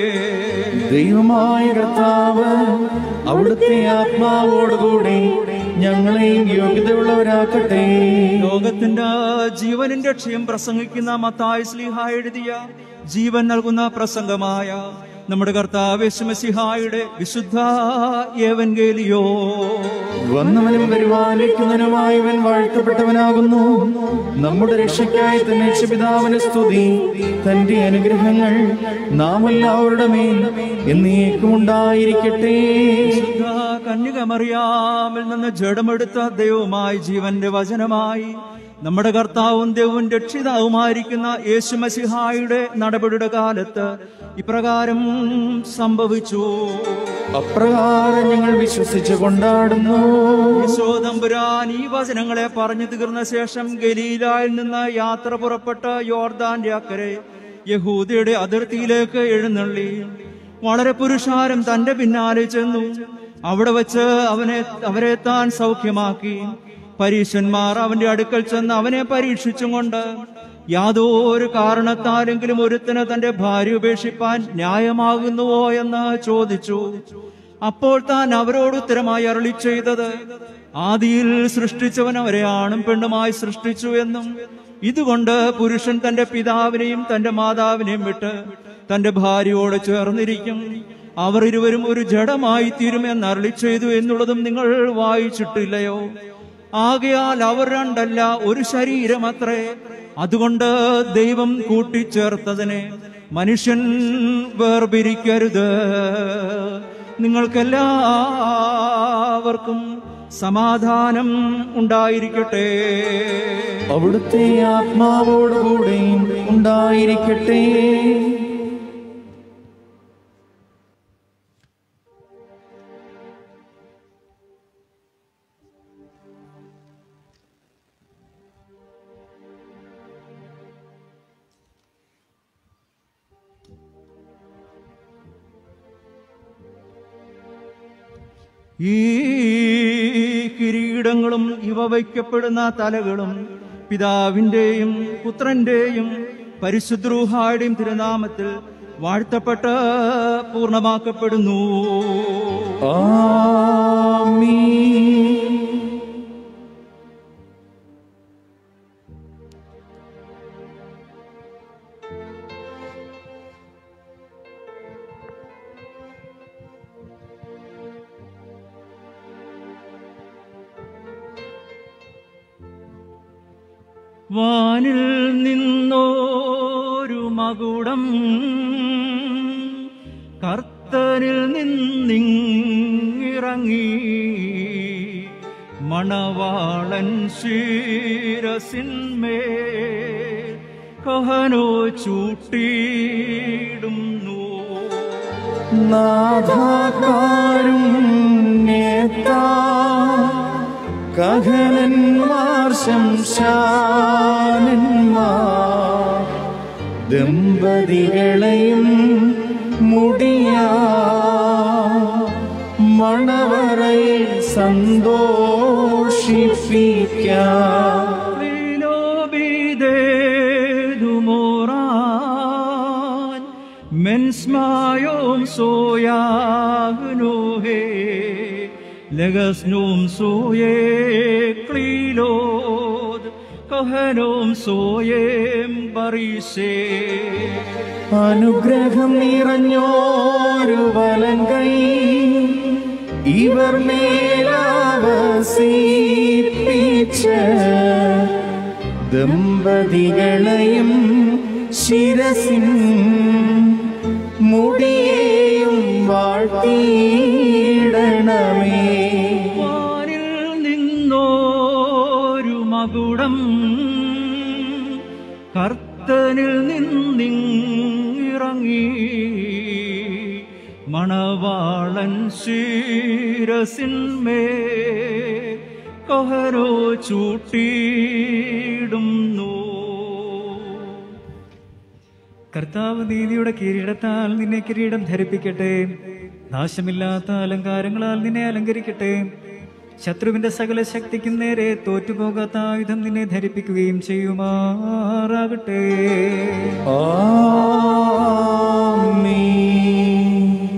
ദൈവമായ കർത്താവ് അവിടുത്തെ ആത്മാവോടുകൂടി ഞങ്ങളെയും യോഗ്യതയുള്ളവരാക്കട്ടെ ലോകത്തിന്റെ ജീവനിന്റെ ക്ഷയം പ്രസംഗിക്കുന്ന മത്തായി സ്ലിഹ എഴുതിയ ജീവൻ നൽകുന്ന പ്രസംഗമായ നമ്മുടെ കർത്താവ് യേശുമസിഹായുടെ വിശുദ്ധ ഏവൻഗേലിയോ വന്നവനും വരുവാനിരിക്കുന്നവനുമായവൻ വാഴ്ത്തപ്പെട്ടവനാകുന്നു നമ്മുടെ രക്ഷയ്ക്കായി തന്നെ പിതാവിന് സ്തുതി തന്റെ അനുഗ്രഹങ്ങൾ നാം എല്ലാവരുടെ മേൽ എന്നേക്കും ഉണ്ടായിരിക്കട്ടെ വിശുദ്ധ കന്യക മറിയാമിൽ നിന്ന് ജഡമെടുത്ത ദൈവമായി ജീവന്റെ വചനമായി നമ്മുടെ കർത്താവും ദൈവവും രക്ഷിതാവുമായിരിക്കുന്ന യേശു മസിഹായുടെ നടപടിയുടെ കാലത്ത് ഇപ്രകാരം സംഭവിച്ചു അപ്രകാരം ഞങ്ങൾ വിശ്വസിച്ച് കൊണ്ടാടുന്നു യശോദമ്പുരാൻ ഈ വചനങ്ങളെ പറഞ്ഞു തീർന്ന ശേഷം ഗലീലായിൽ നിന്ന് യാത്ര പുറപ്പെട്ട യോർദാന്റെ അക്കരെ യഹൂദയുടെ അതിർത്തിയിലേക്ക് എഴുന്നള്ളി വളരെ പുരുഷാരം തന്റെ പിന്നാലെ ചെന്നു അവിടെ വെച്ച് അവനെ അവരെ താൻ സൗഖ്യമാക്കി പരീശന്മാർ അവന്റെ അടുക്കൽ ചെന്ന് അവനെ പരീക്ഷിച്ചും കൊണ്ട് യാതൊരു കാരണത്താലെങ്കിലും ഒരുത്തന് തന്റെ ഭാര്യ ഉപേക്ഷിപ്പാൻ ന്യായമാകുന്നുവോ എന്ന് ചോദിച്ചു അപ്പോൾ താൻ അവരോട് ഉത്തരമായി അരളി ചെയ്തത് ആദിയിൽ സൃഷ്ടിച്ചവൻ അവരെ ആണും പെണ്ണുമായി സൃഷ്ടിച്ചു എന്നും ഇതുകൊണ്ട് പുരുഷൻ തന്റെ പിതാവിനെയും തന്റെ മാതാവിനെയും വിട്ട് തന്റെ ഭാര്യയോട് ചേർന്നിരിക്കും അവർ ഇരുവരും ഒരു ജഡമായി തീരുമെന്ന് അരളി ചെയ്തു എന്നുള്ളതും നിങ്ങൾ വായിച്ചിട്ടില്ലയോ ആകയാൽ അവർ രണ്ടല്ല ഒരു ശരീരമത്രേ അതുകൊണ്ട് ദൈവം കൂട്ടിച്ചേർത്തതിനെ മനുഷ്യൻ വേർപിരിക്കരുത് നിങ്ങൾക്കെല്ലാവർക്കും സമാധാനം ഉണ്ടായിരിക്കട്ടെ അവിടുത്തെ ആത്മാവോടുകൂടെയും ഉണ്ടായിരിക്കട്ടെ ഈ കിരീടങ്ങളും ഇവ വയ്ക്കപ്പെടുന്ന തലകളും പിതാവിന്റെയും പുത്രന്റെയും പരിശുദ്രൂഹായുടെയും തിരുനാമത്തിൽ വാഴ്ത്തപ്പെട്ട് പൂർണ്ണമാക്കപ്പെടുന്നു ആമീൻ വാനിൽ നിന്നോരു മകുടം കർത്തനിൽ നിന്നിറങ്ങി മണവാളൻ ശിരസിന്മേ കഹനോ ചൂട്ടിയിടുന്നു നാഥാകാരും നേതാ കഹനന്മാർ ശംശാനന്മാർ ദമ്പതികളെയും മുടിയാ മണവറയിൽ സന്തോഷിപ്പിക്കാം Moran, mens majom soyagnohe, legas num soye klilod, kahenom soyem barise. അനുഗ്രഹം നിറഞ്ഞോരു വലങ്കൈ ഇവർ മേലാവസിപ്പിച്ച് ദമ്പതികളെയും ശിരസിൻ മുടിയേയും വാഴ്ത്തിയിടണമേ വാനിൽ നിന്നോരു മകുടം കർത്തനിൽ നിന്നിറങ്ങി മണവാളൻ ശിരസിന്മേ കഹരോ ചൂട്ടിയിടുന്നു കർത്താവ് നീതിയുടെ കിരീടത്താൽ നിന്നെ കിരീടം ധരിപ്പിക്കട്ടെ നാശമില്ലാത്ത അലങ്കാരങ്ങളാൽ നിന്നെ അലങ്കരിക്കട്ടെ ശത്രുവിന്റെ സകല ശക്തിക്കും നേരെ തോറ്റുപോകാത്ത ആയുധം നിന്നെ ധരിപ്പിക്കുകയും ചെയ്യുമാറാകട്ടെ ആമീൻ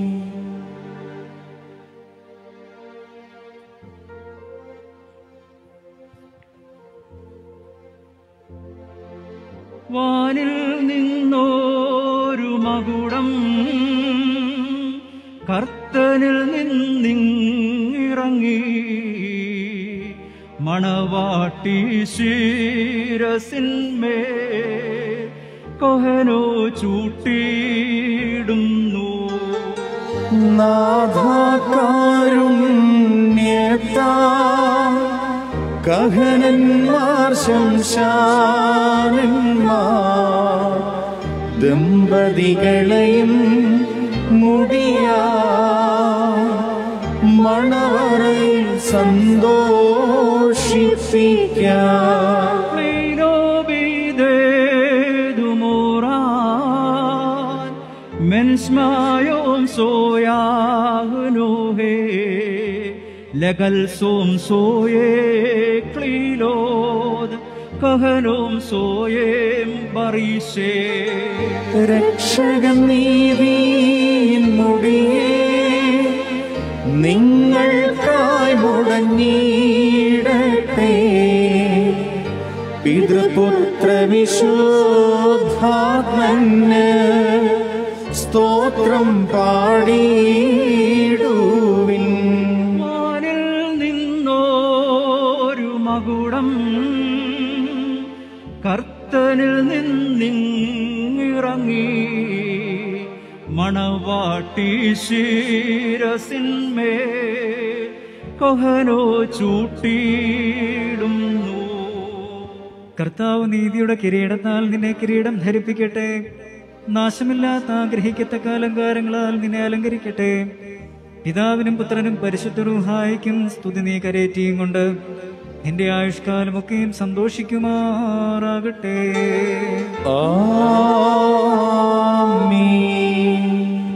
വാനിൽ നിന്നോരു മകുടം കർത്തനിൽ നിന്നിറങ്ങി മണവാട്ടി ശിരസിന്മേ കൊഹനോ ചൂട്ടിയിടുന്നു നാഥാകാരുണ്യത്താ കഹനന്മാർ ശംശാനന്മാർ ദമ്പതികളെയും മുടിയാ മണവറയിൽ സന്തോഷിപ്പിക്കാം Mensmayom soyahnuhe legal sum soye klilod kahanum soyem barise രക്ഷകൻ നീതിയിൻ മുടിയേ നിങ്ങൾക്കായി മുടങ്ങിയിടട്ടെ പിതൃപുത്ര വിശുദ്ധാത്മന് സ്തോത്രം പാടിയിടുവിൻ വാനിൽ നിന്നോരു മകുടം കർത്തനിൽ നിന്നിറങ്ങി മണവാട്ടി ശിരസിന്മേ കൊഹനോ ചൂട്ടിയിടുന്നു കർത്താവ് നീതിയുടെ കിരീടത്താൽ നിന്നെ കിരീടം ധരിപ്പിക്കട്ടെ നാശമില്ലാത്ത ആഗ്രഹിക്കത്തക്ക അലങ്കാരങ്ങളാൽ നിന്നെ അലങ്കരിക്കട്ടെ പിതാവിനും പുത്രനും പരിശുദ്ധരൂഹായിക്കും സ്തുതി നീ കരേറ്റിയും കൊണ്ട് നിന്റെ ആയുഷ്കാലമൊക്കെയും സന്തോഷിക്കുമാറാകട്ടെ ആമീൻ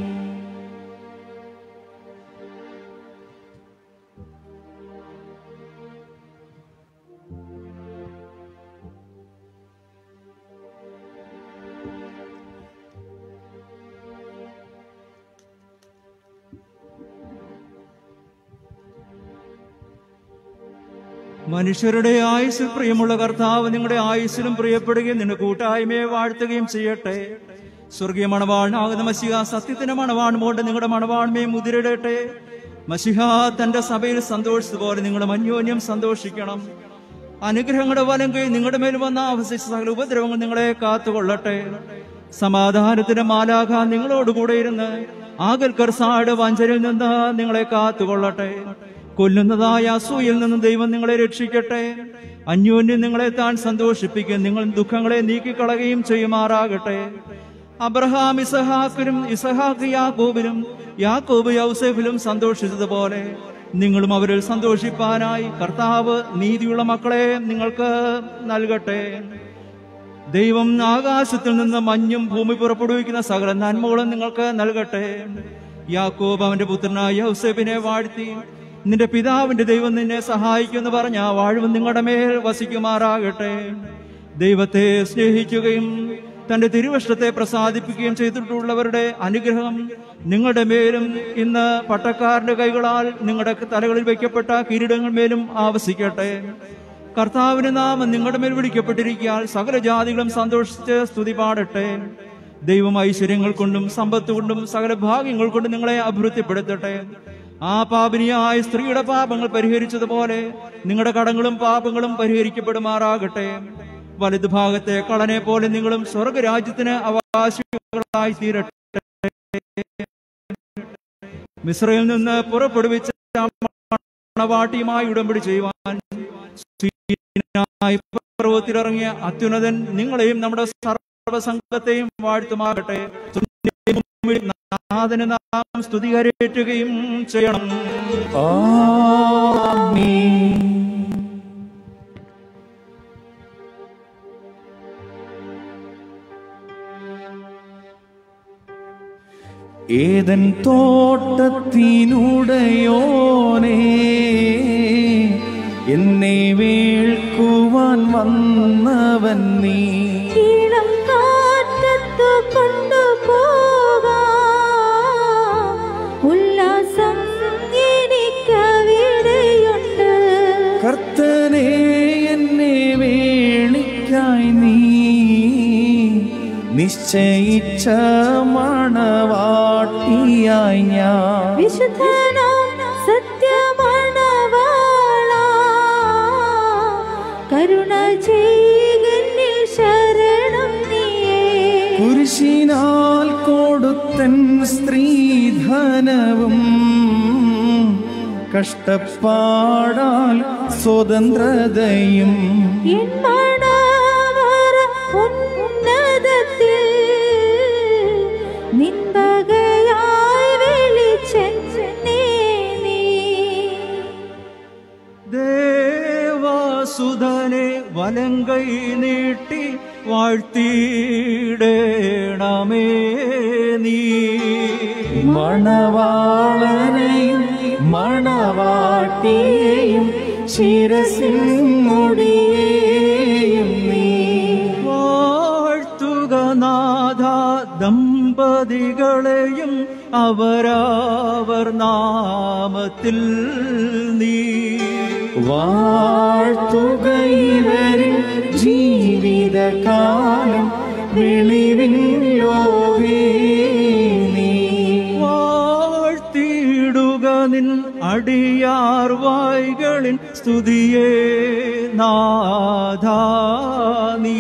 മനുഷ്യരുടെ ആയുസ്സിൽ പ്രിയമുള്ള കർത്താവ് നിങ്ങളുടെ ആയുസ്സിലും പ്രിയപ്പെടുകയും നിന്റെ കൂട്ടായ്മയെ വാഴ്ത്തുകയും ചെയ്യട്ടെ സ്വർഗീയ മണവാളനാകുന്ന മസിഹ സത്യത്തിന്റെ മണവാണുകൊണ്ട് നിങ്ങളുടെ മണവാണ്മയെ മുതിരിടട്ടെ മസിഹ തന്റെ സഭയിൽ സന്തോഷിച്ചതുപോലെ നിങ്ങളുടെ അന്യോന്യം സന്തോഷിക്കണം അനുഗ്രഹങ്ങളുടെ വലം കൈ നിങ്ങളുടെ മേൽ വന്ന ആവശിച്ച സകല ഉപദ്രവങ്ങൾ നിങ്ങളെ കാത്തുകൊള്ളട്ടെ സമാധാനത്തിന്റെ മാലാഖ നിങ്ങളോടുകൂടെ ഇരുന്ന് ആകൽക്കർ സാട് വഞ്ചരിൽ നിന്ന് നിങ്ങളെ കാത്തുകൊള്ളട്ടെ കൊല്ലുന്നതായ അസൂയിൽ നിന്ന് ദൈവം നിങ്ങളെ രക്ഷിക്കട്ടെ അന്യോന്യം നിങ്ങളെ താൻ സന്തോഷിപ്പിക്കും നിങ്ങൾ ദുഃഖങ്ങളെ നീക്കിക്കളയുകയും ചെയ്യുമാറാകട്ടെ അബ്രഹാം ഇസഹാക്കിനും ഇസഹാക്ക് യാക്കോബിനും യാക്കോബ് യൗസേഫിലും സന്തോഷിച്ചതുപോലെ നിങ്ങളും അവരിൽ സന്തോഷിപ്പാനായി കർത്താവ് നീതിയുള്ള മക്കളെ നിങ്ങൾക്ക് നൽകട്ടെ ദൈവം ആകാശത്തിൽ നിന്ന് മഞ്ഞും ഭൂമി പുറപ്പെടുവിക്കുന്ന സകല നന്മകളും നിങ്ങൾക്ക് നൽകട്ടെ യാക്കോബ് അവന്റെ പുത്രനായ യൗസേബിനെ വാഴ്ത്തി നിന്റെ പിതാവിന്റെ ദൈവം നിന്നെ സഹായിക്കുമെന്ന് പറഞ്ഞ ആ വാഴ്വ് നിങ്ങളുടെ മേൽ വസിക്കുമാറാകട്ടെ ദൈവത്തെ സ്നേഹിക്കുകയും തന്റെ തിരുവഷ്ടത്തെ പ്രസാദിപ്പിക്കുകയും ചെയ്തിട്ടുള്ളവരുടെ അനുഗ്രഹം നിങ്ങളുടെ മേലും ഇന്ന് പട്ടക്കാരന്റെ കൈകളാൽ നിങ്ങളുടെ തലകളിൽ വയ്ക്കപ്പെട്ട കിരീടങ്ങൾ മേലും ആവസിക്കട്ടെ കർത്താവിന് നാമം നിങ്ങളുടെ മേൽ വിളിക്കപ്പെട്ടിരിക്കാൻ സകല ജാതികളും സന്തോഷിച്ച് സ്തുതി പാടട്ടെ ദൈവം ഐശ്വര്യങ്ങൾ കൊണ്ടും സമ്പത്ത് കൊണ്ടും സകല ഭാഗ്യങ്ങൾ കൊണ്ടും നിങ്ങളെ അഭിവൃദ്ധിപ്പെടുത്തട്ടെ ആ പാപിനിയായ സ്ത്രീയുടെ പാപങ്ങൾ പരിഹരിച്ചതുപോലെ നിങ്ങളുടെ കടങ്ങളും പാപങ്ങളും പരിഹരിക്കപ്പെടുമാറാകട്ടെ വലതുഭാഗത്തെ കളനെ പോലെ നിങ്ങളും സ്വർഗരാജ്യത്തിന് അവകാശികളായി തീരട്ടെ മിശ്രയിൽ നിന്ന് പുറപ്പെടുവിച്ച മണവാട്ടിയുമായി ഉടമ്പടി ചെയ്യുവാൻ സീനായി പർവ്വതത്തിലിറങ്ങിയ അത്യുന്നതൻ നിങ്ങളെയും നമ്മുടെ സർവസംഘത്തെയും വാഴ്ത്തുമാകട്ടെ നാഥന് നാം സ്തുതി കരയേറ്റുകയും ചെയ്യണം ആമീൻ ഏതൻ തോട്ടത്തിനുടയോനേ എന്നെ വേൾക്കുവാൻ വന്നവൻ നീ ഇളം കാറ്റത്തു കൊണ്ടുപോകാം ഉല്ലാസം എനിക്കവിടെയുണ്ട് കർത്തനെ എന്നെ വേണിക്കായി നീ നിശ്ചയിച്ച മണവാട്ടിയായി ഞാൻ വിശുദ്ധനാം സത്യമണവാള കരുണ ചെയ്യുന്നിൽ ശരണം നീയേ കുരിശിനാൽ കൊടുത്തൻ സ്ത്രീധനവും കഷ്ടപ്പാടാൽ സ്വതന്ത്രതയും എൻ മണവറ ഉന്നതത്തിൽ നിന്ദകയായി വിളിച്ചെന്നേ നീ ദേവാസുധനെ വലങ്കൈ നീട്ടി വാഴ്ത്തിയിടേണമേ നീ മണവാളനെയും മണവാട്ടിയെയും ശിരസിൻ മുടിയേയും നീ വാഴ്ത്തുക നാഥ ദമ്പതികളെയും അവരവർ നാമത്തിൽ നീ വാഴ്ത്തുക ഇവരിൽ ജീവിതകാലം വെളിവിൻ ലോകേ നീ വാഴ്ത്തിയിടുക നിൻ അടിയാർ വായ്കളിൻ സ്തുതിയേ നാഥ നീ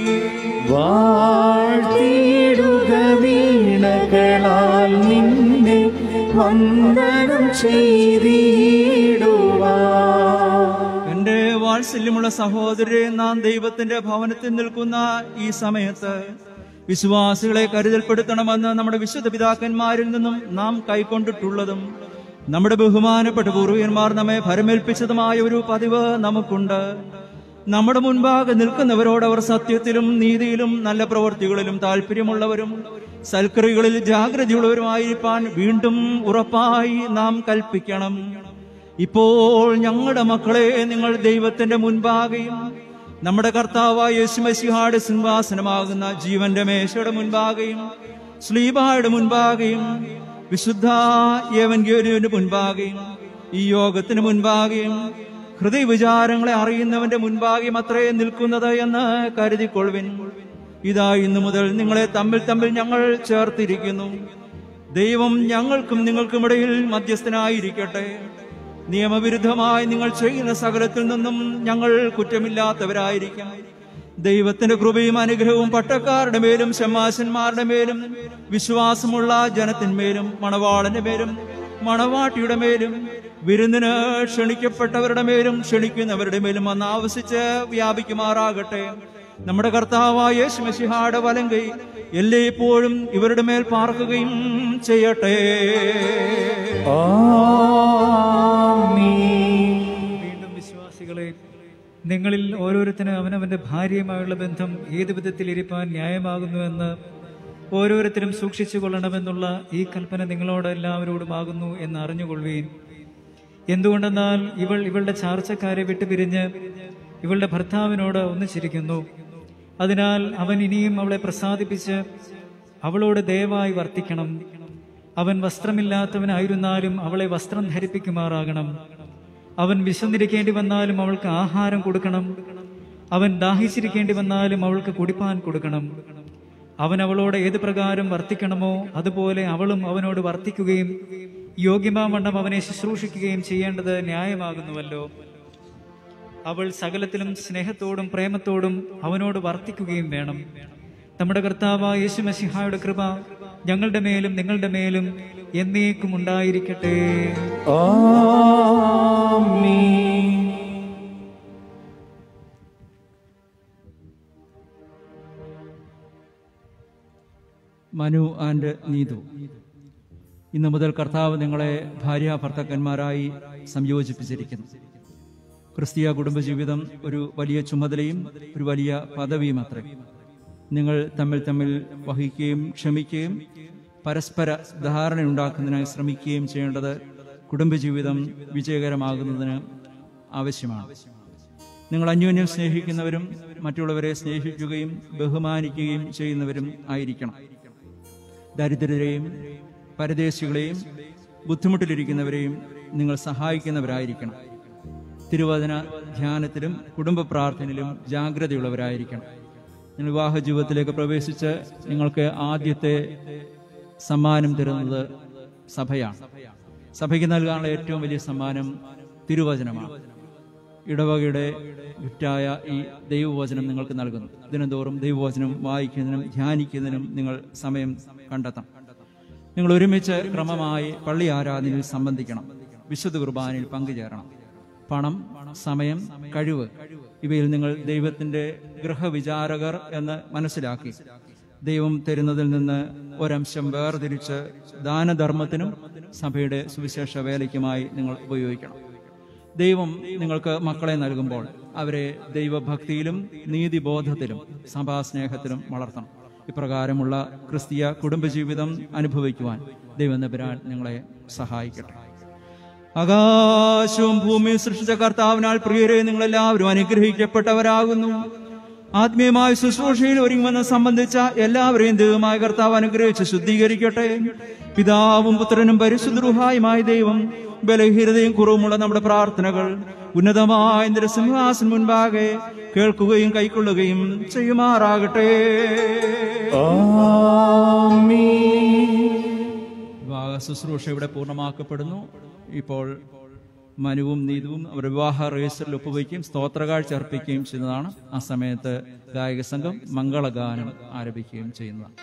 വാഴ്ത്തിയിടുക വീണകളാൽ നിന്നെ വന്ദനം ചെയ്തിടുവാ എന്റെ വാത്സല്യമുള്ള സഹോദരരെ നാം ദൈവത്തിന്റെ ഭവനത്തിൽ നിൽക്കുന്ന ഈ സമയത്ത് വിശ്വാസികളെ കരുതൽപ്പെടുത്തണമെന്ന് നമ്മുടെ വിശുദ്ധ പിതാക്കന്മാരിൽ നിന്നും നാം കൈക്കൊണ്ടിട്ടുള്ളതും നമ്മുടെ ബഹുമാനപ്പെട്ട പൂർവികന്മാർ നമ്മെ ഭരമേൽപ്പിച്ചതുമായ ഒരു പതിവ് നമുക്കുണ്ട് നമ്മുടെ മുൻപാകെ നിൽക്കുന്നവരോട് അവർ സത്യത്തിലും നീതിയിലും നല്ല പ്രവൃത്തികളിലും താല്പര്യമുള്ളവരും സൽക്കറികളിൽ ജാഗ്രതയുള്ളവരുമായിരിക്കാൻ വീണ്ടും ഉറപ്പായി നാം കൽപ്പിക്കണം ഇപ്പോൾ ഞങ്ങളുടെ മക്കളെ നിങ്ങൾ ദൈവത്തിന്റെ മുൻപാകെയും നമ്മുടെ കർത്താവായ യേശുമസിഹായുടെ സിംഹാസനമാകുന്ന ജീവന്റെ മേശയുടെ മുൻപാകെയും ശ്ലീബായുടെ മുൻപാകെയും വിശുദ്ധ ഏവൻഗേരിയുടെ മുൻപാകെയും ഈ യോഗത്തിന് മുൻപാകെയും ഹൃദയവിചാരങ്ങളെ അറിയുന്നവന്റെ മുൻപാകെയും അത്രേ നിൽക്കുന്നത് എന്ന് കരുതിക്കൊള്ളുവിൻ ഇതാ ഇന്നു മുതൽ നിങ്ങളെ തമ്മിൽ തമ്മിൽ ഞങ്ങൾ ചേർത്തിരിക്കുന്നു ദൈവം ഞങ്ങൾക്കും നിങ്ങൾക്കുമിടയിൽ മധ്യസ്ഥനായിരിക്കട്ടെ നിയമവിരുദ്ധമായി നിങ്ങൾ ചെയ്യുന്ന സകലത്തിൽ നിന്നും ഞങ്ങൾ കുറ്റമില്ലാത്തവരായിരിക്കും ദൈവത്തിന്റെ കൃപയും അനുഗ്രഹവും പട്ടക്കാരുടെ മേലും ഷമാശന്മാരുടെ മേലും വിശ്വാസമുള്ള ജനത്തിന്മേലും മണവാളന്റെ മേലും മണവാട്ടിയുടെ മേലും വിരുന്നിന് ക്ഷണിക്കപ്പെട്ടവരുടെ മേലും ക്ഷണിക്കുന്നവരുടെ മേലും വന്ന് ആവശ്യിച്ച് വ്യാപിക്കുമാറാകട്ടെ നമ്മുടെ കർത്താവായ യേശുമശിഹായുടെ വലങ്കൈ എല്ലായ്പ്പോഴും ഇവരുടെ മേൽ പാർക്കുകയും ചെയ്യട്ടെ ആമീൻ വീണ്ടും വിശ്വാസികളെ നിങ്ങളിൽ ഓരോരുത്തരും അവനവന്റെ ഭാര്യയുമായുള്ള ബന്ധം ഏത് വിധത്തിൽ ഇരിപ്പാൻ ന്യായമാകുന്നുവെന്ന് ഓരോരുത്തരും സൂക്ഷിച്ചു കൊള്ളണമെന്നുള്ള ഈ കൽപ്പന നിങ്ങളോട് എല്ലാവരോടുമാകുന്നു എന്ന് അറിഞ്ഞുകൊള്ളുകയും എന്തുകൊണ്ടെന്നാൽ ഇവൾ ഇവളുടെ ചാർച്ചക്കാരെ വിട്ടുപിരിഞ്ഞ് ഇവളുടെ ഭർത്താവിനോട് ഒന്നിച്ചിരിക്കുന്നു അതിനാൽ അവൻ ഇനിയും അവളെ പ്രസാദിപ്പിച്ച് അവളോട് ദയവായി വർത്തിക്കണം അവൻ വസ്ത്രമില്ലാത്തവനായിരുന്നാലും അവളെ വസ്ത്രം ധരിപ്പിക്കുമാറാകണം അവൻ വിശന്നിരിക്കേണ്ടി വന്നാലും അവൾക്ക് ആഹാരം കൊടുക്കണം അവൻ ദാഹിച്ചിരിക്കേണ്ടി വന്നാലും അവൾക്ക് കുടിപ്പാൻ കൊടുക്കണം അവൻ അവളോട് ഏത് പ്രകാരം വർത്തിക്കണമോ അതുപോലെ അവളും അവനോട് വർത്തിക്കുകയും യോഗ്യമാവണ്ണം അവനെ ശുശ്രൂഷിക്കുകയും ചെയ്യേണ്ടത് ന്യായമാകുന്നുവല്ലോ അവൾ സകലത്തിലും സ്നേഹത്തോടും പ്രേമത്തോടും അവനോട് വർത്തിക്കുകയും വേണം നമ്മുടെ കർത്താവായ യേശു മസിഹായുടെ കൃപ ഞങ്ങളുടെ മേലും നിങ്ങളുടെ മേലും എന്നേക്കും ഉണ്ടായിരിക്കട്ടെ ആമീൻ മനു ആൻഡ് നീതു ഇന്നു മുതൽ കർത്താവ് നിങ്ങളെ ഭാര്യ ഭർത്താക്കന്മാരായി സംയോജിപ്പിച്ചിരിക്കുന്നു ക്രിസ്തീയ കുടുംബജീവിതം ഒരു വലിയ ചുമതലയും ഒരു വലിയ പദവിയും അത്രേ നിങ്ങൾ തമ്മിൽ തമ്മിൽ വഹിക്കുകയും ക്ഷമിക്കുകയും പരസ്പര ധാരണയുണ്ടാക്കുന്നതിനായി ശ്രമിക്കുകയും ചെയ്യേണ്ടത് കുടുംബജീവിതം വിജയകരമാകുന്നതിന് ആവശ്യമാണ് നിങ്ങൾ അന്യോന്യം സ്നേഹിക്കുന്നവരും മറ്റുള്ളവരെ സ്നേഹിക്കുകയും ബഹുമാനിക്കുകയും ചെയ്യുന്നവരും ആയിരിക്കണം ദരിദ്രരെയും പരദേശികളെയും ബുദ്ധിമുട്ടിലിരിക്കുന്നവരെയും നിങ്ങൾ സഹായിക്കുന്നവരായിരിക്കണം തിരുവചന ധ്യാനത്തിലും കുടുംബ പ്രാർത്ഥനയിലും ജാഗ്രതയുള്ളവരായിരിക്കണം നിങ്ങൾ വിവാഹ ജീവിതത്തിലേക്ക് പ്രവേശിച്ച് നിങ്ങൾക്ക് ആദ്യത്തെ സമ്മാനം തരുന്നത് സഭയാണ് സഭയ്ക്ക് നൽകാനുള്ള ഏറ്റവും വലിയ സമ്മാനം തിരുവചനമാണ് ഇടവകയുടെ ഗിഫ്റ്റായ ഈ ദൈവവചനം നിങ്ങൾക്ക് നൽകുന്നു ദിനംതോറും ദൈവവചനം വായിക്കുന്നതിനും ധ്യാനിക്കുന്നതിനും നിങ്ങൾ സമയം കണ്ടെത്തണം നിങ്ങൾ ഒരുമിച്ച് ക്രമമായി പള്ളി ആരാധനയിൽ സംബന്ധിക്കണം വിശുദ്ധ കുർബാനയിൽ പങ്കുചേരണം പണം സമയം കഴിവ് ഇവയിൽ നിങ്ങൾ ദൈവത്തിന്റെ ഗൃഹവിചാരകർ എന്ന് മനസ്സിലാക്കി ദൈവം തരുന്നതിൽ നിന്ന് ഒരംശം വേർതിരിച്ച് ദാനധർമ്മത്തിനും സഭയുടെ സുവിശേഷ വേലയ്ക്കുമായി നിങ്ങൾ ഉപയോഗിക്കണം ദൈവം നിങ്ങൾക്ക് മക്കളെ നൽകുമ്പോൾ അവരെ ദൈവഭക്തിയിലും നീതിബോധത്തിലും സഭാസ്നേഹത്തിലും വളർത്തണം ഇപ്രകാരമുള്ള ക്രിസ്തീയ കുടുംബജീവിതം അനുഭവിക്കുവാൻ ദൈവം നബിരാൻ നിങ്ങളെ സഹായിക്കട്ടെ ആകാശവും ഭൂമിയും സൃഷ്ടിച്ച കർത്താവിനാൽ പ്രിയരെ നിങ്ങളെല്ലാവരും അനുഗ്രഹിക്കപ്പെട്ടവരാകുന്നു ആത്മീയമായ ശുശ്രൂഷയിൽ ഒരുങ്ങുമെന്ന് സംബന്ധിച്ച എല്ലാവരെയും ദൈവമായ കർത്താവ് അനുഗ്രഹിച്ച് ശുദ്ധീകരിക്കട്ടെ പിതാവും പുത്രനും പരിശുദ്ധരുഹായുമായ ദൈവം ബലഹീനതയും കുറവുമുള്ള നമ്മുടെ പ്രാർത്ഥനകൾ ഉന്നതമായ നിന്റെ സിംഹാസനം മുൻപാകെ കേൾക്കുകയും കൈക്കൊള്ളുകയും ചെയ്യുമാറാകട്ടെ വിവാഹ ശുശ്രൂഷ ഇവിടെ പൂർണ്ണമാക്കപ്പെടുന്നു ഇപ്പോൾ മനുവും നീതുവും അവർ വിവാഹ രജിസ്റ്ററിൽ ഒപ്പുവയ്ക്കുകയും സ്തോത്രകാഴ്ച അർപ്പിക്കുകയും ചെയ്യുന്നതാണ് ആ സമയത്ത് ഗായക സംഘം മംഗളഗാനം ആരംഭിക്കുകയും ചെയ്യുന്നതാണ്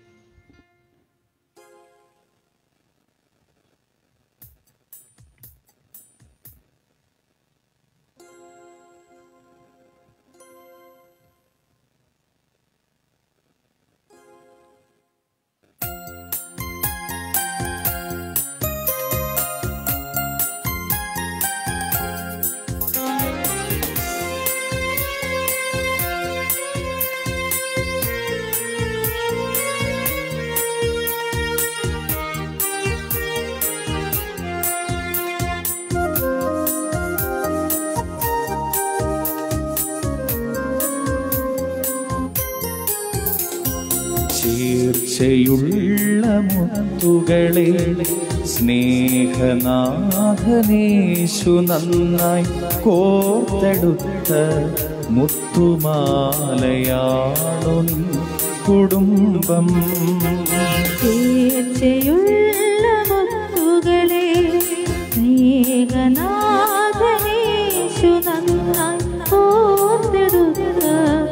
ചീർച്ചയുള്ള മുത്തുകളെ സ്നേഹനാഥനേശു നന്നായി കോർത്തെടുത്ത മുത്തുമാലയാണു നിൻ കുടുംബം തീർച്ചയുള്ള മുത്തുകളെ സ്നേഹനാഥനേശു നന്നായി ഓർത്തെടുത്ത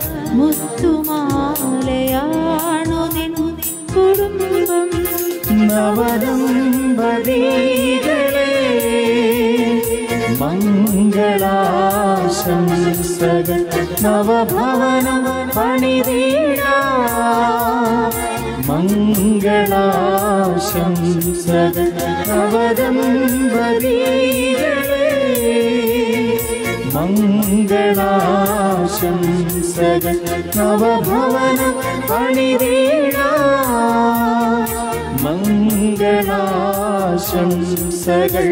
മുത്തുമാലയാണു നിൻ കുടുംബം നവദമ്പതികളെ മംഗളാശംസകൾ നവഭവനം പണിതീട മംഗളാശംസകൾ നവദമ്പതികളെ മംഗളാശംസകൾ നവഭവനം പണിതീട മംഗളാശംസകൾ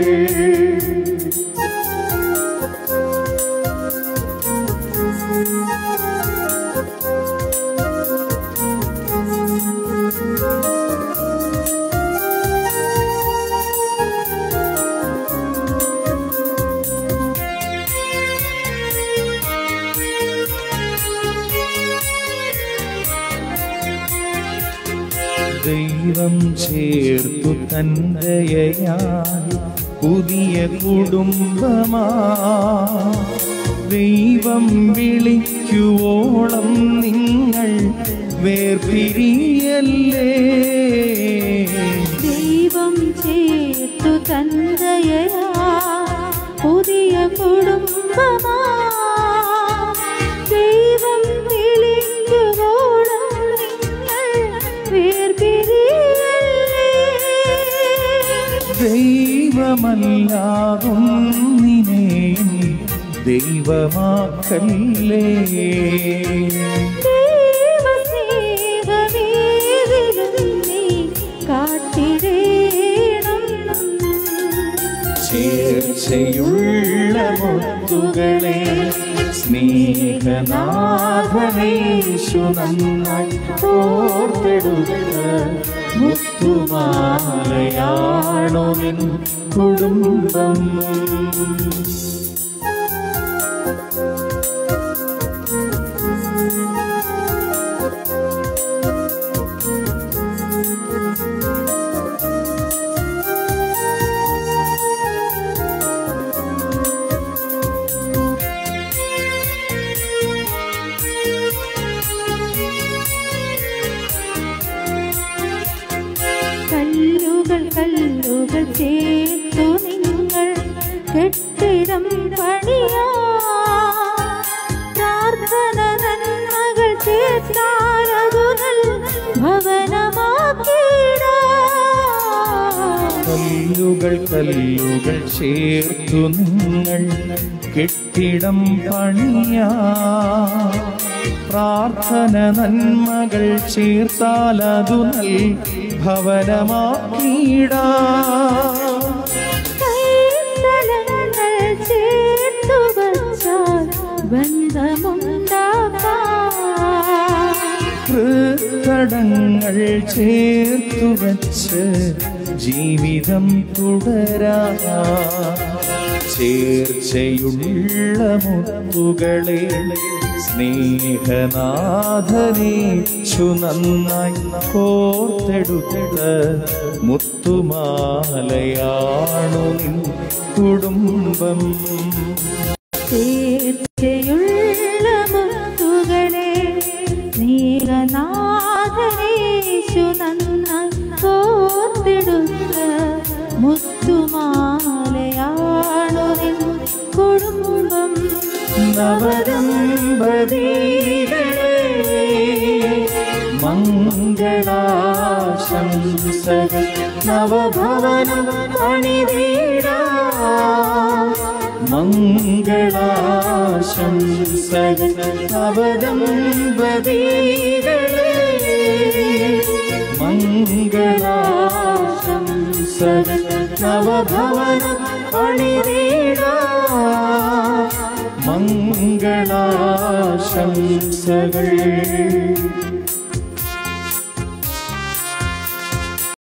ദൈവം ചേർത്തു തന്റെയായി പുതിയ കുടുംബമാ ദൈവം വിളിക്കുവോളം നിങ്ങൾ വേർപിരിയല്ലേ ദൈവം ചേർത്തു തന്തയാ പുതിയ കുടുംബമാ ദൈവം വിളിക്കുവോളം നിങ്ങൾ വേർപിരിയല്ലേ ദൈവമല്ലാകും നിനെയും ദൈവമാക്കല്ലേ ദൈവസ്നേഹമേതിലും നീ കാത്തിടേണം ചേർച്ചയുള്ള മുത്തുകളെ സ്നേഹനാഥനേശു നന്നായി ഓർത്തെടുത്ത മുത്തുമാലയാണോ നിൻ കുടുംബം കല്ലുകൾ കല്ലുകൾ ചേർത്തു നിങ്ങൾ കെട്ടിടം പണിയാ പ്രാർത്ഥന നന്മകൾ ചേർത്താലതു നൽ ഭവനമാക്കിടാം കല്ലുകൾ കല്ലുകൾ ചേർത്തു നിങ്ങൾ കെട്ടിടം പണിയാ പ്രാർത്ഥന നന്മകൾ ചേർത്താൽ അതു നൽ ഭവനമാക്കിടാ കൈത്തലങ്ങൾ ചേർത്തു വച്ചാൽ ബന്ധമുണ്ടാക്കാം കൃത്തടങ്ങൾ ചേർത്തു വച്ച് ജീവിതം തുടരാ ചേർച്ചയുള്ള മുത്തുകളെ സ്നേഹനാഥനേച്ചു നന്നായി കോർത്തെടുത്ത മുത്തുമാലയാണു നിൻ കുടുംബം ചേർച്ചയുള്ള മുത്തുകളെ നീലനാഥനേശു നന്നായി കോർത്തെടുത്ത മുത്തുമാലയാണു നിൻ കുടുംബം നവദമ്പതികളെ മംഗളാശംസകൾ നവഭവനം പണിതീരാ മംഗളാശംസകൾ നവദമ്പതികളെ മംഗളാശംസകൾ നവഭവനം പണിതീരാ മംഗളാശംസകൾ